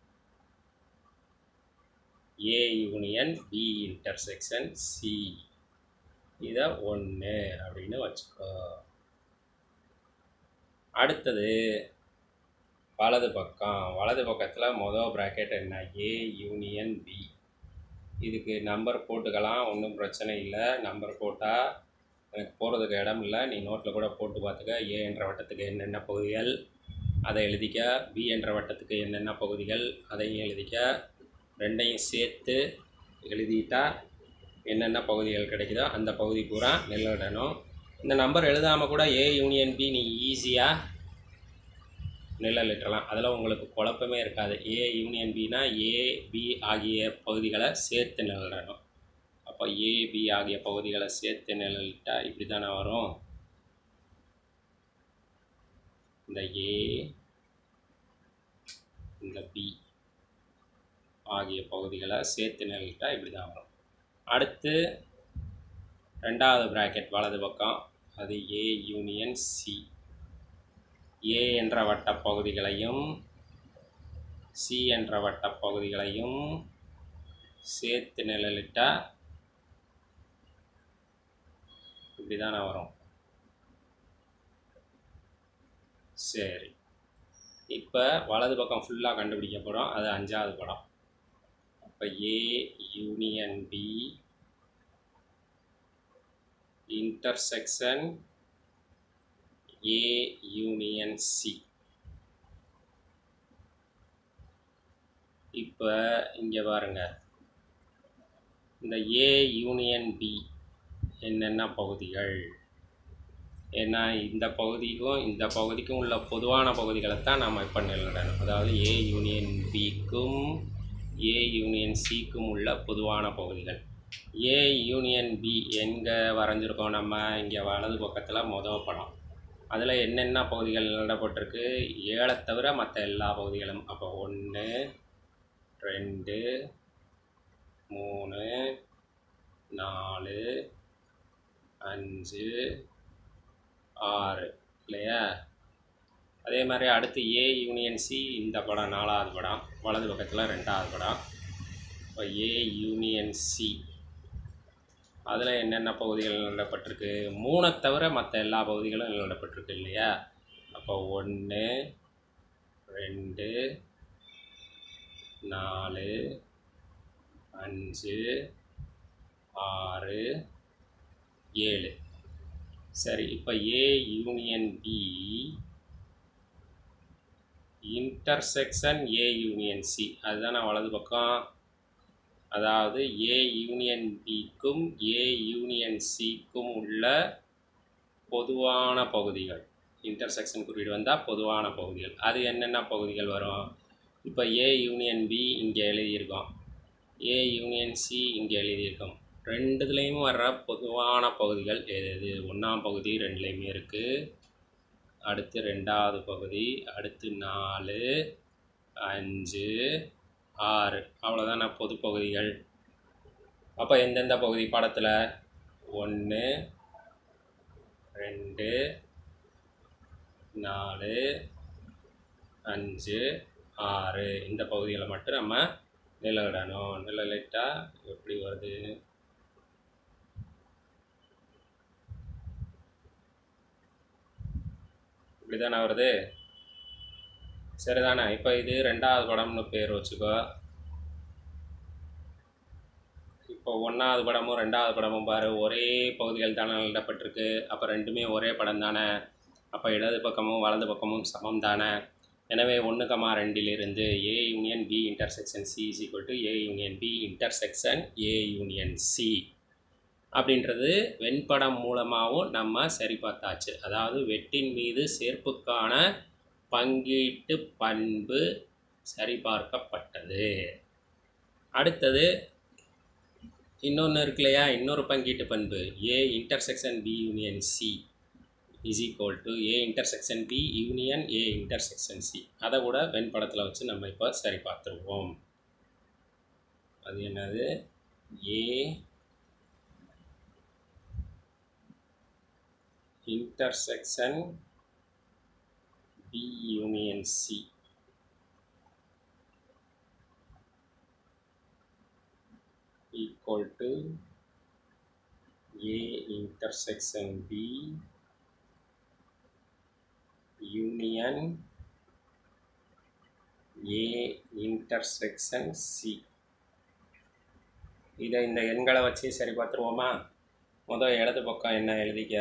A union B intersection C இதை ஒன்று அப்படின்னு வச்சுக்கோ அடுத்தது வலது பக்கம் வலது பக்கத்தில் மொதல் ப்ராக்கெட் என்ன ஏ யூனியன் பி இதுக்கு நம்பர் போட்டுக்கலாம் ஒன்றும் பிரச்சனை இல்லை நம்பர் போட்டால் எனக்கு போகிறதுக்கு இடம் இல்லை நீ நோட்டில் கூட போட்டு பார்த்துக்க ஏ என்ற வட்டத்துக்கு என்னென்ன பகுதிகள் அதை எழுதிக்க பி என்ற வட்டத்துக்கு என்னென்ன பகுதிகள் அதையும் எழுதிக்க ரெண்டையும் சேர்த்து எழுதிட்டா என்னென்ன பகுதிகள் கிடைக்குதோ அந்த பகுதி பூரா நிழலிடணும் இந்த நம்பர் எழுதாமல் கூட ஏ யூனியன் பி நீ ஈஸியாக நிழலிட்டலாம் அதில் உங்களுக்கு குழப்பமே இருக்காது ஏ யூனியன் பினா ஏ பி ஆகிய பகுதிகளை சேர்த்து நிழலிடணும் அப்போ ஏ பி ஆகிய பகுதிகளை சேர்த்து நிழலிட்டா இப்படி தானே வரும் இந்த ஏ இந்த பி ஆகிய பகுதிகளை சேர்த்து நிழலிட்டா இப்படி தான் வரும் அடுத்து ரெண்டாவது ப்ராக்கெட் வலது பக்கம் அது ஏ யூனியன் சி ஏ என்ற வட்டப் பகுதிகளையும் சி என்ற வட்டப் பகுதிகளையும் சேர்த்து நிழலிட்டா இப்படி தானே வரும் சரி இப்போ வலது பக்கம் ஃபுல்லாக கண்டுபிடிக்க போகிறோம் அது அஞ்சாவது படம் இப்போ A union B intersection A union C இப்போ இங்கே பாருங்க இந்த ஏ யூனியன் பி என்னென்ன பகுதிகள் ஏன்னா இந்த பகுதிக்கும் இந்த பகுதிக்கும் உள்ள பொதுவான பகுதிகளை தான் நாம் இப்போ நிலடணும் அதாவது ஏ யூனியன் பிக்கும் ஏ யூனியன் சிக்கும் உள்ள பொதுவான பகுதிகள் ஏ யூனியன் பி எங்கே வரைஞ்சிருக்கோம் நம்ம இங்கே வலது பக்கத்தில் மொதல் படம் அதில் என்னென்ன பகுதிகள் நிலப்பட்டிருக்கு ஏழை தவிர மற்ற எல்லா பகுதிகளும் அப்போ ஒன்று ரெண்டு மூணு நாலு அஞ்சு ஆறு இல்லையா அதே மாதிரி அடுத்து ஏ யூனியன் சி இந்த படம் நாலாவது படம் வலது பக்கத்தில் ரெண்டாவது படம் இப்போ ஏ யூனியன் சி அதில் என்னென்ன பகுதிகள் நிலப்பட்டிருக்கு மூணை தவிர மற்ற எல்லா பகுதிகளும் நிலப்பட்டிருக்கு இல்லையா அப்போ ஒன்று ரெண்டு நாலு அஞ்சு ஆறு ஏழு சரி இப்போ A union B intersection A union C அதுதானே வலது பக்கம் அதாவது ஏ யூனியன் பிக்கும் ஏ யூனியன் சிக்கும் உள்ள பொதுவான பகுதிகள் இன்டர்செக்ஷன் குறியீடு வந்தால் பொதுவான பகுதிகள் அது என்னென்ன பகுதிகள் வரும் இப்போ ஏ யூனியன் பி இங்கே எழுதியிருக்கோம் ஏ யூனியன் சி இங்கே எழுதியிருக்கோம் ரெண்டுத்துலேயும் வர்ற பொதுவான பகுதிகள் எது எது ஒன்றாம் பகுதி ரெண்டுலேயுமே இருக்குது அடுத்து ரெண்டாவது பகுதி அடுத்து நாலு அஞ்சு ஆறு அவ்வளோதான பொது பகுதிகள் அப்போ எந்தெந்த பகுதி படத்தில் ஒன்று ரெண்டு நாலு அஞ்சு ஆறு இந்த பகுதிகளை மட்டும் நம்ம நிழலிடணும் நிழலிட்டா எப்படி வருது இப்படி தானே வருது சரிதானே இப்போ இது ரெண்டாவது படம்னு பேர் வச்சுக்கோ இப்போ ஒன்றாவது படமும் ரெண்டாவது படமும் பாரு ஒரே பகுதிகள் தானே எழுதப்பட்டிருக்கு அப்போ ரெண்டுமே ஒரே படம் தானே அப்போ இடது பக்கமும் வலது பக்கமும் சமம் தானே எனவே ஒன்று கமா ரெண்டிலிருந்து A union B intersection C is equal to A union B intersection A union C அப்படின்றது வெண்படம் மூலமாகவும் நம்ம சரி பார்த்தாச்சு அதாவது வெட்டின் மீது சேர்ப்புக்கான பங்கீட்டு பண்பு சரிபார்க்கப்பட்டது அடுத்தது இன்னொன்று இருக்கு இல்லையா இன்னொரு பங்கீட்டு பண்பு A intersection B union C is equal to A intersection B union A intersection C அதை கூட வெண்படத்தில் வச்சு நம்ம இப்போ சரி பார்த்துருவோம் அது என்னது ஏ intersection B union C equal to A intersection B union A intersection C இதை இந்த எண்களை வச்சு சரி பார்த்துருவோமா முதல் இடது பக்கம் என்ன எழுதிக்க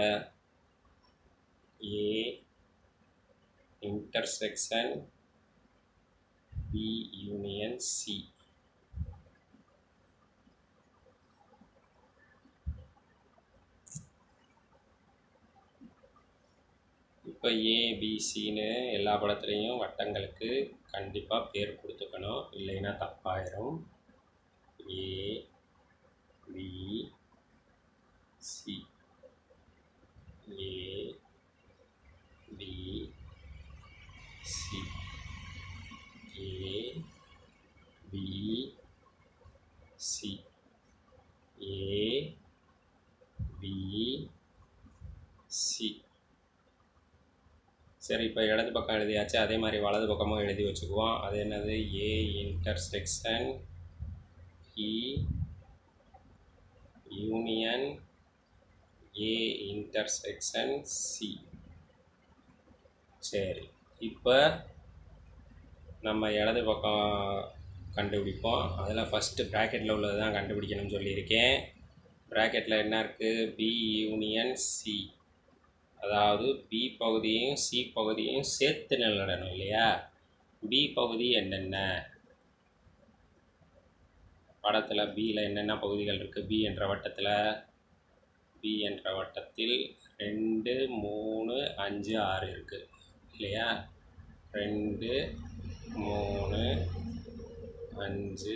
A intersection B union C இப்போ ஏபிசின்னு எல்லா படத்துலேயும் வட்டங்களுக்கு கண்டிப்பாக பேர் கொடுத்துக்கணும் இல்லைன்னா தப்பாயிரும் A B C A B C A B C A B C சரி இப்போ இடது பக்கம் எழுதியாச்சு அதே மாதிரி வலது பக்கமும் எழுதி வச்சுக்குவோம் அது என்னது A intersection E union A intersection C சரி இப்போ நம்ம இடது பக்கம் கண்டுபிடிப்போம் அதில் ஃபஸ்ட்டு ப்ராக்கெட்டில் உள்ளது தான் கண்டுபிடிக்கணும்னு சொல்லியிருக்கேன் ப்ராக்கெட்டில் என்ன இருக்குது பி யூனியன் சி அதாவது பி பகுதியையும் சி பகுதியையும் சேர்த்து நிலடணும் இல்லையா பி பகுதி என்னென்ன படத்தில் பியில் என்னென்ன பகுதிகள் இருக்குது பி என்ற வட்டத்தில் பி என்ற வட்டத்தில் ரெண்டு மூணு அஞ்சு ஆறு இருக்குது இல்லையா ரெண்டு மூணு அஞ்சு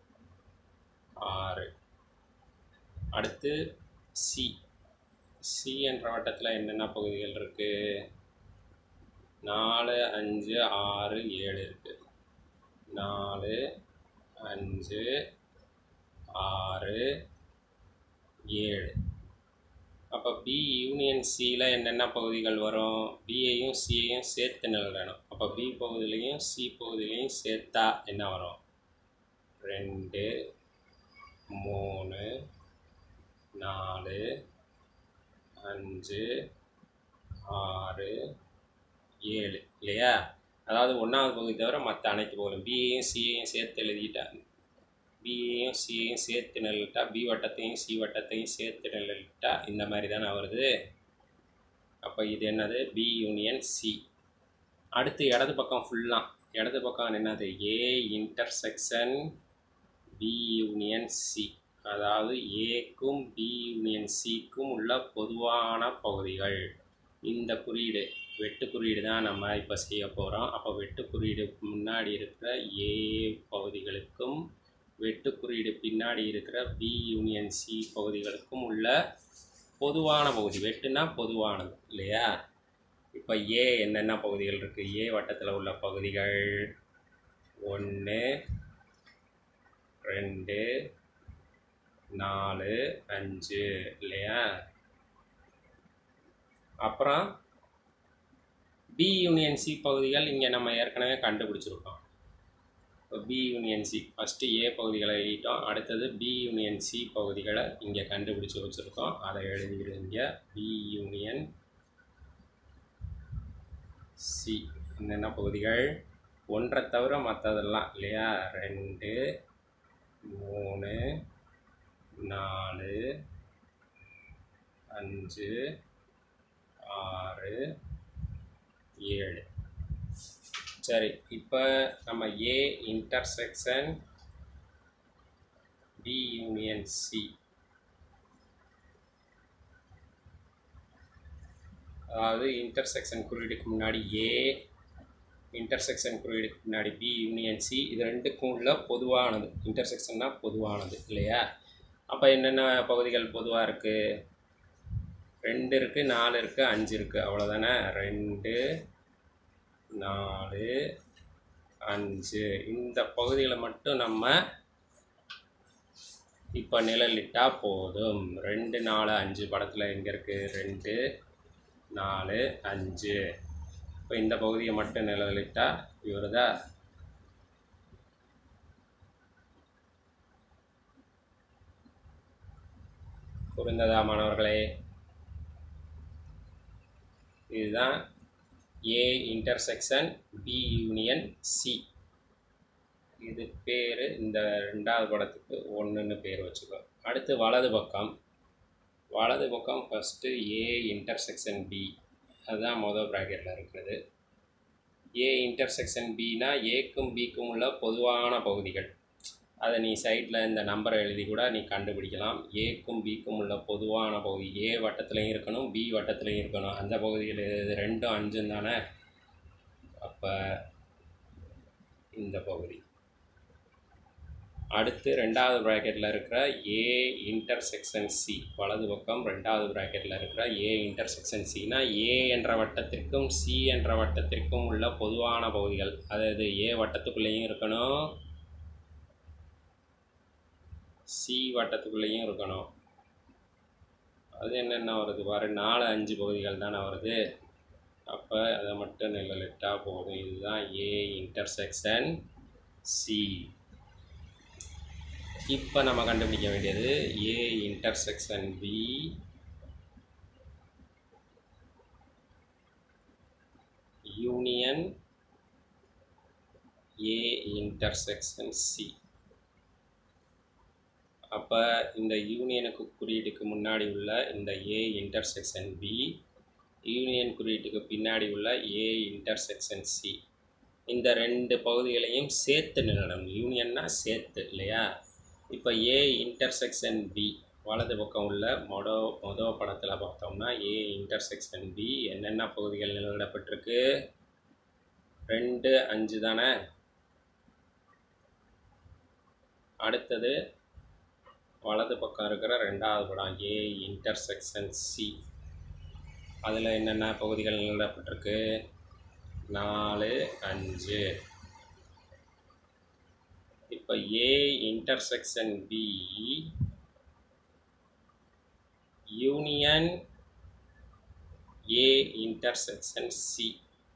ஆறு அடுத்து சி சி என்ற வட்டத்தில் என்னென்ன பகுதிகள் இருக்குது நாலு அஞ்சு ஆறு ஏழு இருக்குது நாலு அஞ்சு ஆறு ஏழு அப்போ பி யூனியன் சியில் என்னென்ன பகுதிகள் வரும் பியையும் சியையும் சேர்த்து நிலடணும் அப்போ பி பகுதியிலையும் சி பகுதியிலையும் சேர்த்தா என்ன வரும் ரெண்டு மூணு நாலு அஞ்சு ஆறு ஏழு இல்லையா அதாவது ஒன்றாவது பகுதி தவிர மற்ற அனைத்து பகுதியும் பியையும் சியையும் சேர்த்து எழுதிட்டா பியையும் சியையும் சேர்த்து நெல்லிட்டா பி வட்டத்தையும் சி வட்டத்தையும் சேர்த்து நெல்லிட்டா இந்த மாதிரி தானே வருது அப்போ இது என்னது பி யூனியன் சி அடுத்து இடது பக்கம் ஃபுல்லாக இடது பக்கம் என்னது A intersection B union C அதாவது ஏக்கும் பி யூனியன் சிக்கும் உள்ள பொதுவான பகுதிகள் இந்த குறியீடு வெட்டு குறியீடு தான் நம்ம இப்போ செய்ய போகிறோம் அப்போ வெட்டு குறியீடு முன்னாடி இருக்கிற ஏ பகுதிகளுக்கும் வெட்டு குறியீடு பின்னாடி இருக்கிற பி யூனியன் சி பகுதிகளுக்கும் உள்ள பொதுவான பகுதி வெட்டுனா பொதுவானது இல்லையா இப்போ ஏ என்னென்ன பகுதிகள் இருக்குது ஏ வட்டத்தில் உள்ள பகுதிகள் ஒன்று ரெண்டு நாலு அஞ்சு இல்லையா அப்புறம் பி யூனியன் சி பகுதிகள் இங்கே நம்ம ஏற்கனவே கண்டுபிடிச்சிருக்கோம் இப்போ B union C first A பகுதிகளை எழுதிட்டோம் அடுத்தது பி யூனியன் சி பகுதிகளை இங்கே கண்டுபிடிச்சி வச்சுருக்கோம் அதை எழுதிடுங்க பி யூனியன் சி என்னென்ன பகுதிகள் ஒன்றை தவிர மற்றதெல்லாம் இல்லையா ரெண்டு மூணு நாலு அஞ்சு ஆறு ஏழு சரி இப்போ நம்ம A intersection B union C அதாவது இன்டர்செக்ஷன் குறியீடுக்கு முன்னாடி ஏ இன்டர்செக்ஷன் குறியீடுக்கு முன்னாடி பி யூனியன் சி இது ரெண்டுக்கும் உள்ள பொதுவானது இன்டர்செக்ஷன்னா பொதுவானது இல்லையா அப்போ என்னென்ன பகுதிகள் பொதுவாக இருக்குது ரெண்டு இருக்குது நாலு இருக்குது அஞ்சு இருக்குது அவ்வளோதானே ரெண்டு நாலு அஞ்சு இந்த பகுதிகளை மட்டும் நம்ம இப்போ நிழலிட்டா போதும் ரெண்டு நாலு அஞ்சு படத்தில் எங்கே இருக்குது ரெண்டு நாலு அஞ்சு இப்போ இந்த பகுதியை மட்டும் நிழலிட்டா இவருதா புரிந்ததா மாணவர்களே இதுதான் A intersection B union C இது பேர் இந்த ரெண்டாவது படத்துக்கு ஒன்றுன்னு பேர் வச்சுக்கோ அடுத்து வலது பக்கம் வலது பக்கம் ஃபஸ்ட்டு ஏ இன்டர்செக்ஷன் பி அதுதான் மொதல் ப்ராக்கெட்டில் இருக்கிறது ஏ இன்டர்செக்ஷன் பினா ஏக்கும் பிக்கும் உள்ள பொதுவான பகுதிகள் அதை நீ சைட்டில் இந்த நம்பரை எழுதி கூட நீ கண்டுபிடிக்கலாம் ஏக்கும் பிக்கும் உள்ள பொதுவான பகுதி ஏ வட்டத்துலையும் இருக்கணும் பி வட்டத்துலையும் இருக்கணும் அந்த பகுதியில் இது ரெண்டும் அஞ்சும் தானே அப்போ இந்த பகுதி அடுத்து ரெண்டாவது ப்ராக்கெட்டில் இருக்கிற ஏ இன்டர்செக்ஷன் சி வலது பக்கம் ரெண்டாவது ப்ராக்கெட்டில் இருக்கிற ஏ இன்டர்செக்ஷன் சினா ஏ என்ற வட்டத்திற்கும் சி என்ற வட்டத்திற்கும் உள்ள பொதுவான பகுதிகள் அதாவது ஏ வட்டத்துக்குள்ளேயும் இருக்கணும் சி வட்டத்துக்குள்ளேயும் இருக்கணும் அது என்னென்ன வருது பாரு நாலு அஞ்சு பகுதிகள் தானே வருது அப்போ அதை மட்டும் நிழலிட்டா போதும் இதுதான் ஏ இன்டர்செக்ஷன் சி இப்போ நம்ம கண்டுபிடிக்க வேண்டியது A intersection B union A intersection C அப்போ இந்த யூனியனுக்கு குறியீட்டுக்கு முன்னாடி உள்ள இந்த ஏ இன்டர்செக்ஷன் பி யூனியன் குறியீட்டுக்கு பின்னாடி உள்ள ஏ இன்டர்செக்ஷன் சி இந்த ரெண்டு பகுதிகளையும் சேர்த்து நிலணும் யூனியன்னா சேர்த்து இல்லையா இப்போ ஏ இன்டர்செக்ஷன் பி வலது பக்கம் உள்ள மொட மொதல் படத்தில் பார்த்தோம்னா ஏ இன்டர்செக்ஷன் பி என்னென்ன பகுதிகள் நிலவிடப்பட்டிருக்கு ரெண்டு அஞ்சு தானே அடுத்தது வலது பக்கம் இருக்கிற ரெண்டாவது படம் ஏ இன்டர்செக்ஷன் சி அதில் என்னென்ன பகுதிகள் நிலவிடப்பட்டிருக்கு நாலு அஞ்சு இப்போ A intersection B union A intersection C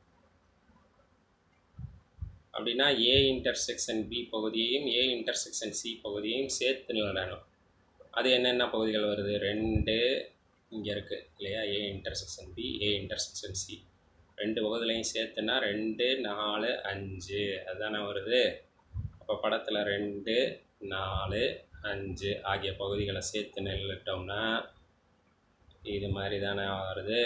அப்படின்னா ஏ இன்டர்செக்ஷன் பி பகுதியையும் ஏ இன்டர்செக்ஷன் சி பகுதியையும் சேர்த்து நிலடணும் அது என்னென்ன பகுதிகள் வருது ரெண்டு இங்கே இருக்குது இல்லையா A intersection B A intersection C ரெண்டு பகுதியிலையும் சேர்த்துனா ரெண்டு நாலு அஞ்சு அதுதானே வருது அப்போ படத்தில் ரெண்டு நாலு அஞ்சு ஆகிய பகுதிகளை சேர்த்து நெல்லிட்டோம்னா இது மாதிரி தானே வருது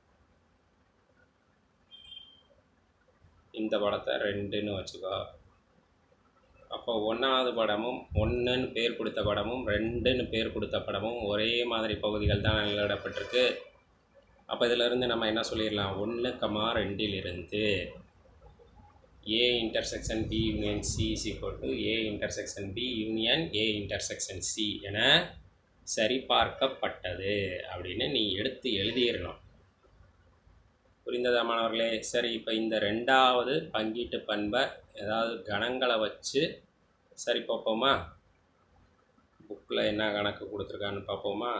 இந்த படத்தை ரெண்டுன்னு வச்சுக்கோ அப்போ ஒன்றாவது படமும் ஒன்றுன்னு பேர் கொடுத்த படமும் ரெண்டுன்னு பேர் கொடுத்த படமும் ஒரே மாதிரி பகுதிகள் தான் நிலவிடப்பட்டிருக்கு அப்போ இதிலிருந்து நம்ம என்ன சொல்லிடலாம் ஒன்று கமா ரெண்டிலிருந்து A intersection B union C is equal to A intersection B union A intersection C என சரிபார்க்கப்பட்டது அப்படின்னு நீ எடுத்து எழுதிடணும் புரிந்ததா மாணவர்களே சரி இப்போ இந்த ரெண்டாவது பங்கீட்டு பண்பை ஏதாவது கணங்களை வச்சு சரி பார்ப்போமா புக்கில் என்ன கணக்கு கொடுத்துருக்கான்னு பார்ப்போமா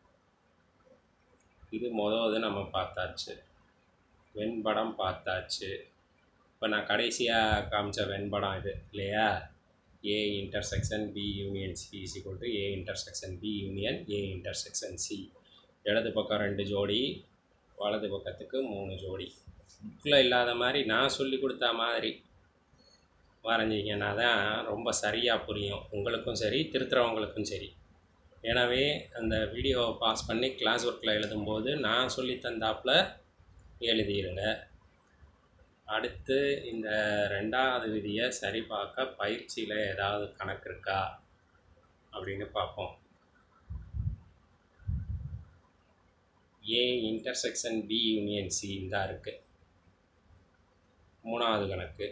இது மொதல் நம்ம பார்த்தாச்சு வெண்படம் பார்த்தாச்சு இப்போ நான் கடைசியாக காமிச்ச வெண்படம் இது இல்லையா A intersection B union C is equal to A intersection B union A intersection C இடது பக்கம் ரெண்டு ஜோடி வலது பக்கத்துக்கு மூணு ஜோடி புக்கில் இல்லாத மாதிரி நான் சொல்லி கொடுத்த மாதிரி வரைஞ்சிங்கன்னா தான் ரொம்ப சரியாக புரியும் உங்களுக்கும் சரி திருத்துறவங்களுக்கும் சரி எனவே அந்த வீடியோவை பாஸ் பண்ணி கிளாஸ் ஒர்க்கில் எழுதும்போது நான் சொல்லி தந்தாப்பில் எழுதிடுங்க அடுத்து இந்த ரெண்டாவது விதியை சரி பார்க்க பயிற்சியில் ஏதாவது கணக்கு இருக்கா அப்படின்னு பார்ப்போம் A intersection B union C தான் இருக்குது மூணாவது கணக்கு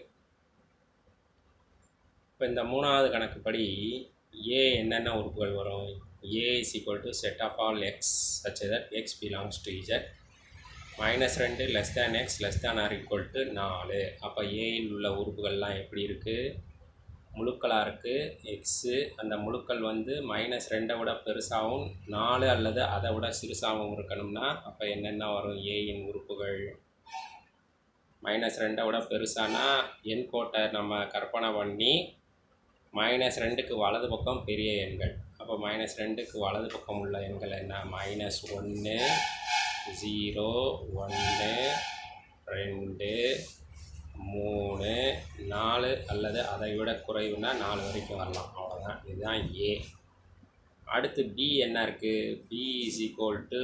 இப்போ இந்த மூணாவது கணக்குப்படி ஏ என்னென்ன உறுப்புகள் வரும் A is equal to set of all x such that x belongs to Z minus ரெண்டு less than x less than or equal to நாலு அப்போ ஏயில் உள்ள உறுப்புகள்லாம் எப்படி இருக்குது முழுக்களாக இருக்குது எக்ஸு அந்த முழுக்கள் வந்து மைனஸ் ரெண்டை விட பெருசாகவும் நாலு அல்லது அதை விட சிறுசாகவும் இருக்கணும்னா அப்போ என்னென்ன வரும் ஏயின் உறுப்புகள் மைனஸ் ரெண்டை விட பெருசானா எண் கோட்டை நம்ம கற்பனை பண்ணி மைனஸ் ரெண்டுக்கு வலது பக்கம் பெரிய எண்கள் அப்போ மைனஸ் ரெண்டுக்கு வலது பக்கம் உள்ள எண்கள் என்ன மைனஸ் ஒன்று ஜீரோ ஒன்று ரெண்டு மூணு நாலு அல்லது அதை விட குறைவுனா நாலு வரைக்கும் வரலாம் அவ்வளோதான் இதுதான் ஏ அடுத்து பி என்ன இருக்குது பி இஸ் ஈக்குவல் டு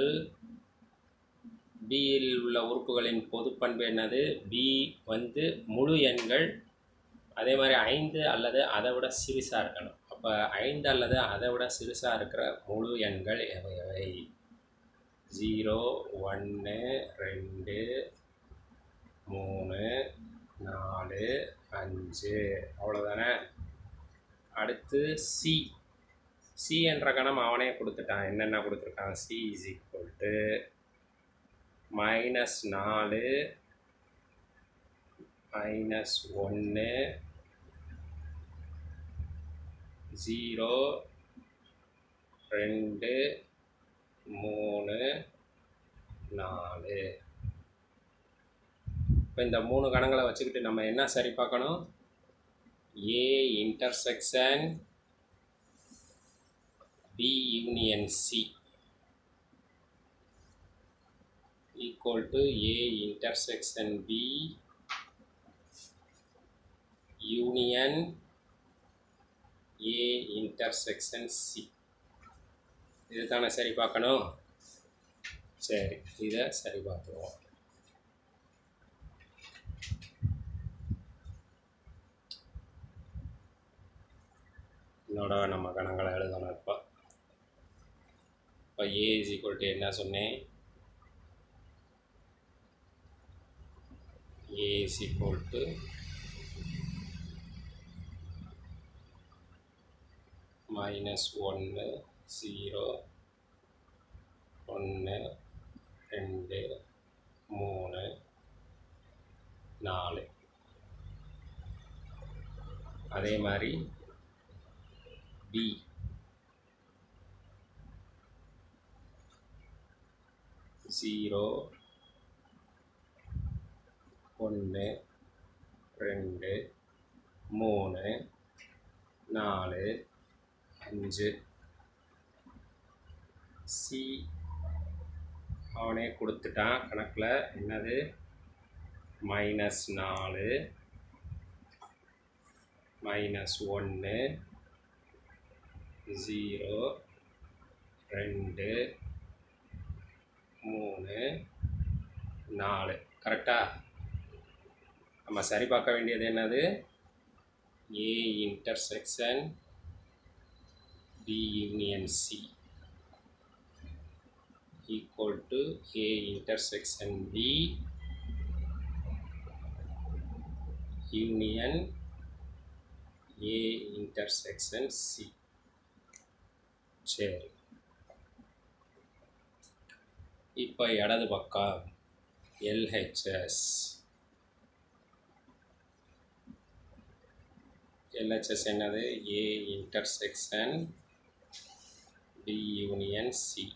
பியில் உள்ள உறுப்புகளின் பொதுப்பண்பு என்னது பி வந்து முழு எண்கள் அதே மாதிரி ஐந்து அல்லது அதை விட சிறுசாக இருக்கணும் அப்போ ஐந்து அல்லது அதை விட சிறுசாக இருக்கிற முழு எண்கள் எவை எவை ஜீரோ ஒன்று ரெண்டு மூணு நாலு அஞ்சு அவ்வளோதானே அடுத்து சி சி என்ற கணம் அவனே கொடுத்துட்டான் என்னென்ன கொடுத்துருக்கான் C is equal to minus நாலு மைனஸ் ஒன்று ஜீரோ ரெண்டு மூணு நாலு இப்போ இந்த மூணு கணங்களை வச்சுக்கிட்டு நம்ம என்ன சரி பார்க்கணும் A intersection B union C equal to A intersection B union A intersection C இதுதானே சரி பார்க்கணும் சரி இதை சரி பார்த்துருவோம் என்னோட நம்ம கணங்களை எழுதணும் இப்போ இப்போ ஏ இஸ் ஈக்குவல் டு என்ன சொன்னேன் A is equal to minus ஒன்று ஜீரோ ஒன்று ரெண்டு மூணு நாலு அதே மாதிரி பி ஜீரோ ஒன்று ரெண்டு மூணு நாலு அஞ்சு சி அவனே கொடுத்துட்டான் கணக்கில் என்னது மைனஸ் நாலு மைனஸ் ஒன்று ஜீரோ ரெண்டு மூணு நாலு கரெக்டா நம்ம சரி பார்க்க வேண்டியது என்னது A intersection B union C equal to A intersection B union A intersection C சரி இப்போ இடது பக்கம் எல்ஹெச்எஸ் எல்ஹெச்எஸ் என்னது A intersection B union C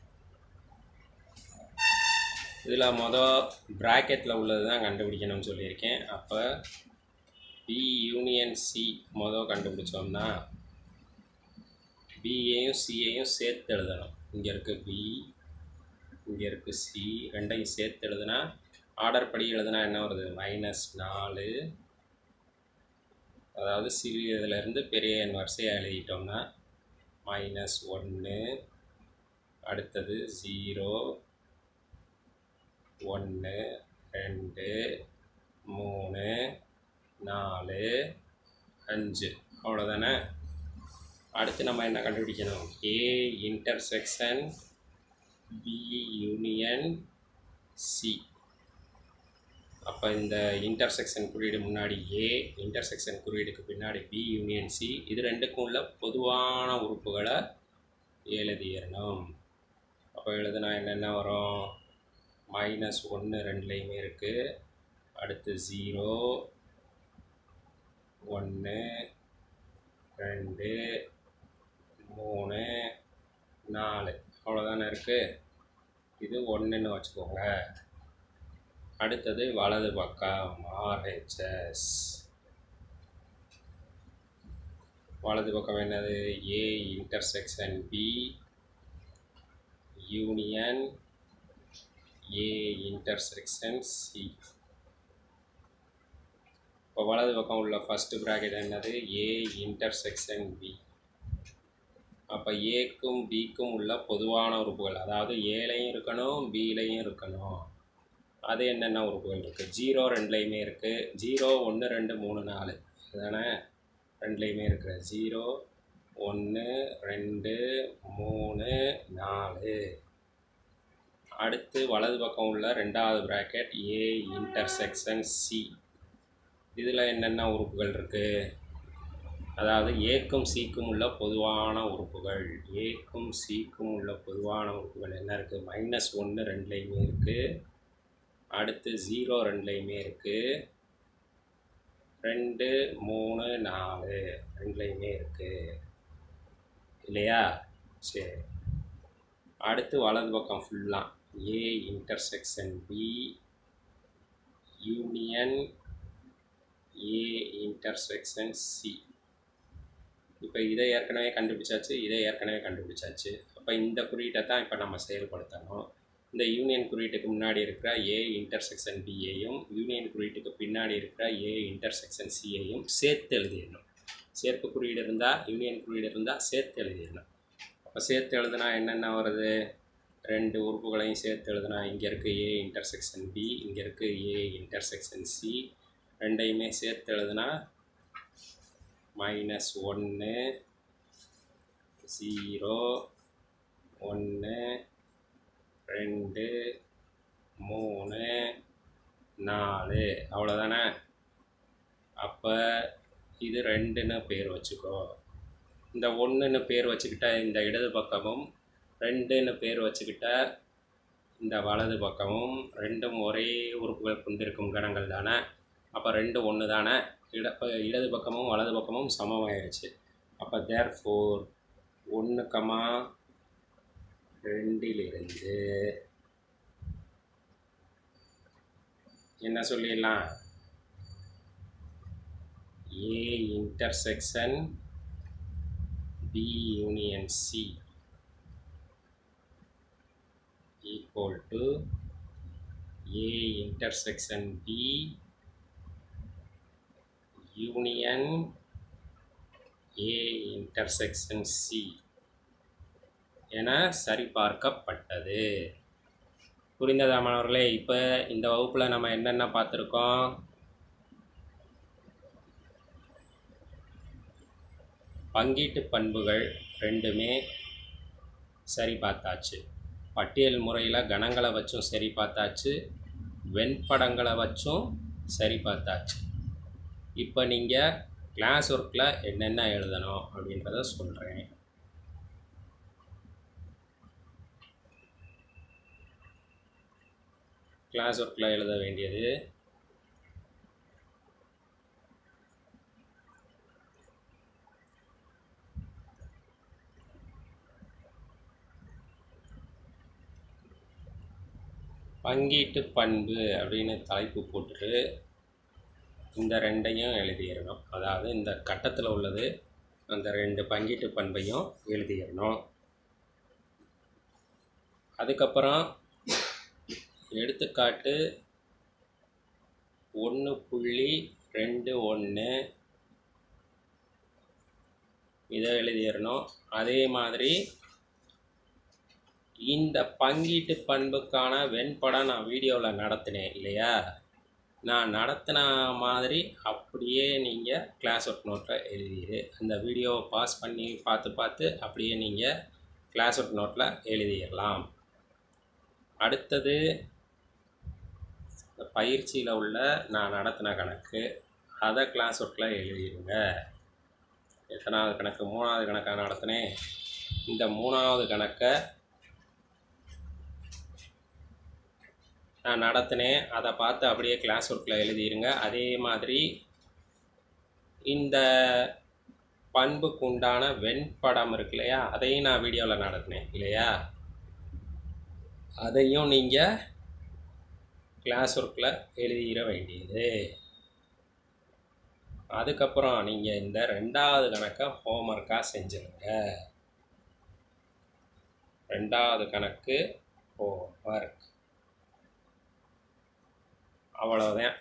இதில் மொதல் ப்ராக்கெட்டில் உள்ளது தான் கண்டுபிடிக்கணும்னு சொல்லியிருக்கேன் அப்போ பி யூனியன் சி மொதல் கண்டுபிடிச்சோம்னா பியையும் சியையும் சேர்த்து எழுதணும் இங்கே இருக்குது பி இங்கே இருக்குது சி ரெண்டையும் சேர்த்து எழுதுனா ஆர்டர் படி எழுதுனா என்ன வருது மைனஸ் நாலு அதாவது சிறியதுலேருந்து பெரிய எண் வரிசையாக எழுதிட்டோம்னா மைனஸ் ஒன்று அடுத்தது ஜீரோ ஒன்று ரெண்டு மூணு நாலு அஞ்சு அவ்வளோதானே அடுத்து நம்ம என்ன கண்டுபிடிக்கணும் A intersection B union C அப்போ இந்த இன்டர்செக்ஷன் குறியீடு முன்னாடி ஏ இன்டர்செக்ஷன் குறியீடுக்கு பின்னாடி பி யூனியன் சி இது ரெண்டுக்கும் உள்ள பொதுவான உறுப்புகளை எழுதிடணும் அப்போ எழுதுனா என்னென்ன வரும் மைனஸ் ஒன்று ரெண்டுலேயுமே இருக்குது அடுத்து ஜீரோ ஒன்று ரெண்டு மூணு நாலு அவ்வளோதானே இருக்குது இது ஒன்றுன்னு வச்சுக்கோங்க அடுத்தது வலது பக்கம் ஆர்ஹெச்எஸ் வலது பக்கம் என்னது A intersection B union A intersection C இப்போ வலது பக்கம் உள்ள ஃபஸ்ட்டு ப்ராக்கெட் என்னது ஏ இன்டர்செக்ஷன் பி அப்போ ஏக்கும் பிக்கும் உள்ள பொதுவான உறுப்புகள் அதாவது ஏலையும் இருக்கணும் பிலையும் இருக்கணும் அது என்னென்ன உறுப்புகள் இருக்குது ஜீரோ ரெண்டுலேயுமே இருக்குது ஜீரோ ஒன்று ரெண்டு மூணு நாலு அதுதானே ரெண்டுலேயுமே இருக்குது ஜீரோ ஒன்று ரெண்டு மூணு நாலு அடுத்து வலது பக்கம் உள்ள ரெண்டாவது ப்ராக்கெட் ஏ இன்டர்செக்ஷன் சி இதில் என்னென்ன உறுப்புகள் இருக்குது அதாவது ஏக்கும் சிக்கும் உள்ள பொதுவான உறுப்புகள் ஏக்கும் சிக்கும் உள்ள பொதுவான உறுப்புகள் என்ன இருக்குது மைனஸ் ஒன்று ரெண்டுலேயுமே இருக்குது அடுத்து ஜீரோ ரெண்டுலேயுமே இருக்குது ரெண்டு மூணு நாலு ரெண்டுலேயுமே இருக்குது இல்லையா சரி அடுத்து வலது பக்கம் ஃபுல்லாக A intersection B union A intersection C இப்போ இதை ஏற்கனவே கண்டுபிடிச்சாச்சு இதை ஏற்கனவே கண்டுபிடிச்சாச்சு அப்போ இந்த குறியீட்டை தான் இப்போ நம்ம செயல்படுத்தணும் இந்த யூனியன் குறியீட்டுக்கு முன்னாடி இருக்கிற ஏ இன்டர்செக்ஷன் பியையும் யூனியன் குறியீட்டுக்கு பின்னாடி இருக்கிற ஏ இன்டர்செக்ஷன் சியையும் சேர்த்து எழுதிடணும் சேர்ப்பு குறியீடு இருந்தால் யூனியன் குறியீடு இருந்தால் சேர்த்து எழுதிடணும் அப்போ சேர்த்து எழுதுனா என்னென்ன வருது ரெண்டு உறுப்புகளையும் சேர்த்து எழுதுனா இங்கே இருக்குது ஏ இன்டர்செக்ஷன் பி இங்கே இருக்குது ஏ இன்டர்செக்ஷன் சி ரெண்டையுமே சேர்த்து எழுதுனா மைனஸ் ஒன்று ஜீரோ ஒன்று ரெண்டு மூணு நாலு அவ்வளோதானே அப்போ இது ரெண்டுன்னு பேர் வச்சுக்கோ இந்த ஒன்றுன்னு பேர் வச்சுக்கிட்ட இந்த இடது பக்கமும் ரெண்டுன்னு பேர் வச்சுக்கிட்ட இந்த வலது பக்கமும் ரெண்டும் ஒரே உறுப்புகள் கொண்டிருக்கும் கணங்கள் தானே அப்போ ரெண்டு ஒன்று தானே இட இடது பக்கமும் வலது பக்கமும் சமமாயிருச்சு அப்போ தேர் ஃபோர் ஒன்று கமா ரெண்டிலிருந்து என்ன சொல்லிடலாம் A intersection B union C equal to A intersection B union A intersection C என சரிபார்க்கப்பட்டது புரிந்ததா மாணவர்களே இப்போ இந்த வகுப்பில் நம்ம என்னென்ன பார்த்துருக்கோம் பங்கீட்டு பண்புகள் ரெண்டுமே சரி பார்த்தாச்சு பட்டியல் முறையில் கணங்களை வச்சும் சரி பார்த்தாச்சு வெண்படங்களை வச்சும் சரி பார்த்தாச்சு இப்போ நீங்கள் கிளாஸ் ஒர்க்கில் என்னென்ன எழுதணும் அப்படின்றத சொல்கிறேன் கிளாஸ் ஒர்க்கில் எழுத வேண்டியது பங்கீட்டு பண்பு அப்படின்னு தலைப்பு போட்டுட்டு இந்த ரெண்டையும் எழுதிடணும் அதாவது இந்த கட்டத்தில் உள்ளது அந்த ரெண்டு பங்கீட்டு பண்பையும் எழுதிடணும் அதுக்கப்புறம் எடுத்துக்காட்டு ஒன்று புள்ளி ரெண்டு ஒன்று இதை எழுதிடணும் அதே மாதிரி இந்த பங்கீட்டு பண்புக்கான வெண்படம் நான் வீடியோவில் நடத்தினேன் இல்லையா நான் நடத்தின மாதிரி அப்படியே நீங்கள் கிளாஸ் ஒர்க் நோட்டில் எழுதிடு அந்த வீடியோவை பாஸ் பண்ணி பார்த்து பார்த்து அப்படியே நீங்கள் கிளாஸ் ஒர்க் நோட்டில் எழுதிடலாம் அடுத்தது இந்த பயிற்சியில் உள்ள நான் நடத்தின கணக்கு அதை கிளாஸ் ஒர்க்கில் எழுதிடுங்க எத்தனாவது கணக்கு மூணாவது கணக்காக நடத்தினேன் இந்த மூணாவது கணக்கை நான் நடத்தினேன் அதை பார்த்து அப்படியே கிளாஸ் ஒர்க்கில் எழுதிடுங்க அதே மாதிரி இந்த பண்புக்கு உண்டான வெண்படம் இருக்கு இல்லையா அதையும் நான் வீடியோவில் நடத்தினேன் இல்லையா அதையும் நீங்கள் கிளாஸ் ஒர்க்கில் எழுதிட வேண்டியது அதுக்கப்புறம் நீங்கள் இந்த ரெண்டாவது கணக்கை ஹோம்ஒர்க்காக செஞ்சுருங்க ரெண்டாவது கணக்கு ஹோம்ஒர்க் அவ்வளோதான்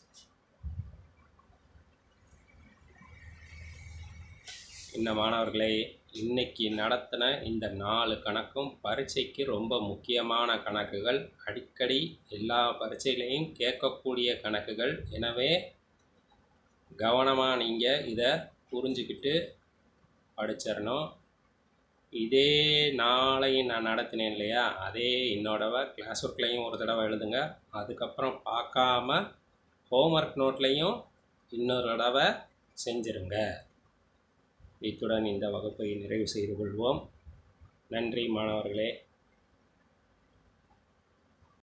இந்த மாணவர்களே இன்னைக்கு நடத்தின இந்த நாலு கணக்கும் பரீட்சைக்கு ரொம்ப முக்கியமான கணக்குகள் அடிக்கடி எல்லா பரீட்சையிலையும் கேட்கக்கூடிய கணக்குகள் எனவே கவனமாக நீங்கள் இதை புரிஞ்சுக்கிட்டு படிச்சிடணும் இதே நாளையும் நான் நடத்தினேன் இல்லையா அதே இன்னொடவை கிளாஸ் ஒர்க்லையும் ஒரு தடவை எழுதுங்க அதுக்கப்புறம் பார்க்காம ஹோம்ஒர்க் நோட்லையும் இன்னொரு தடவை செஞ்சிருங்க இத்துடன் இந்த வகுப்பை நிறைவு செய்து கொள்வோம் நன்றி மாணவர்களே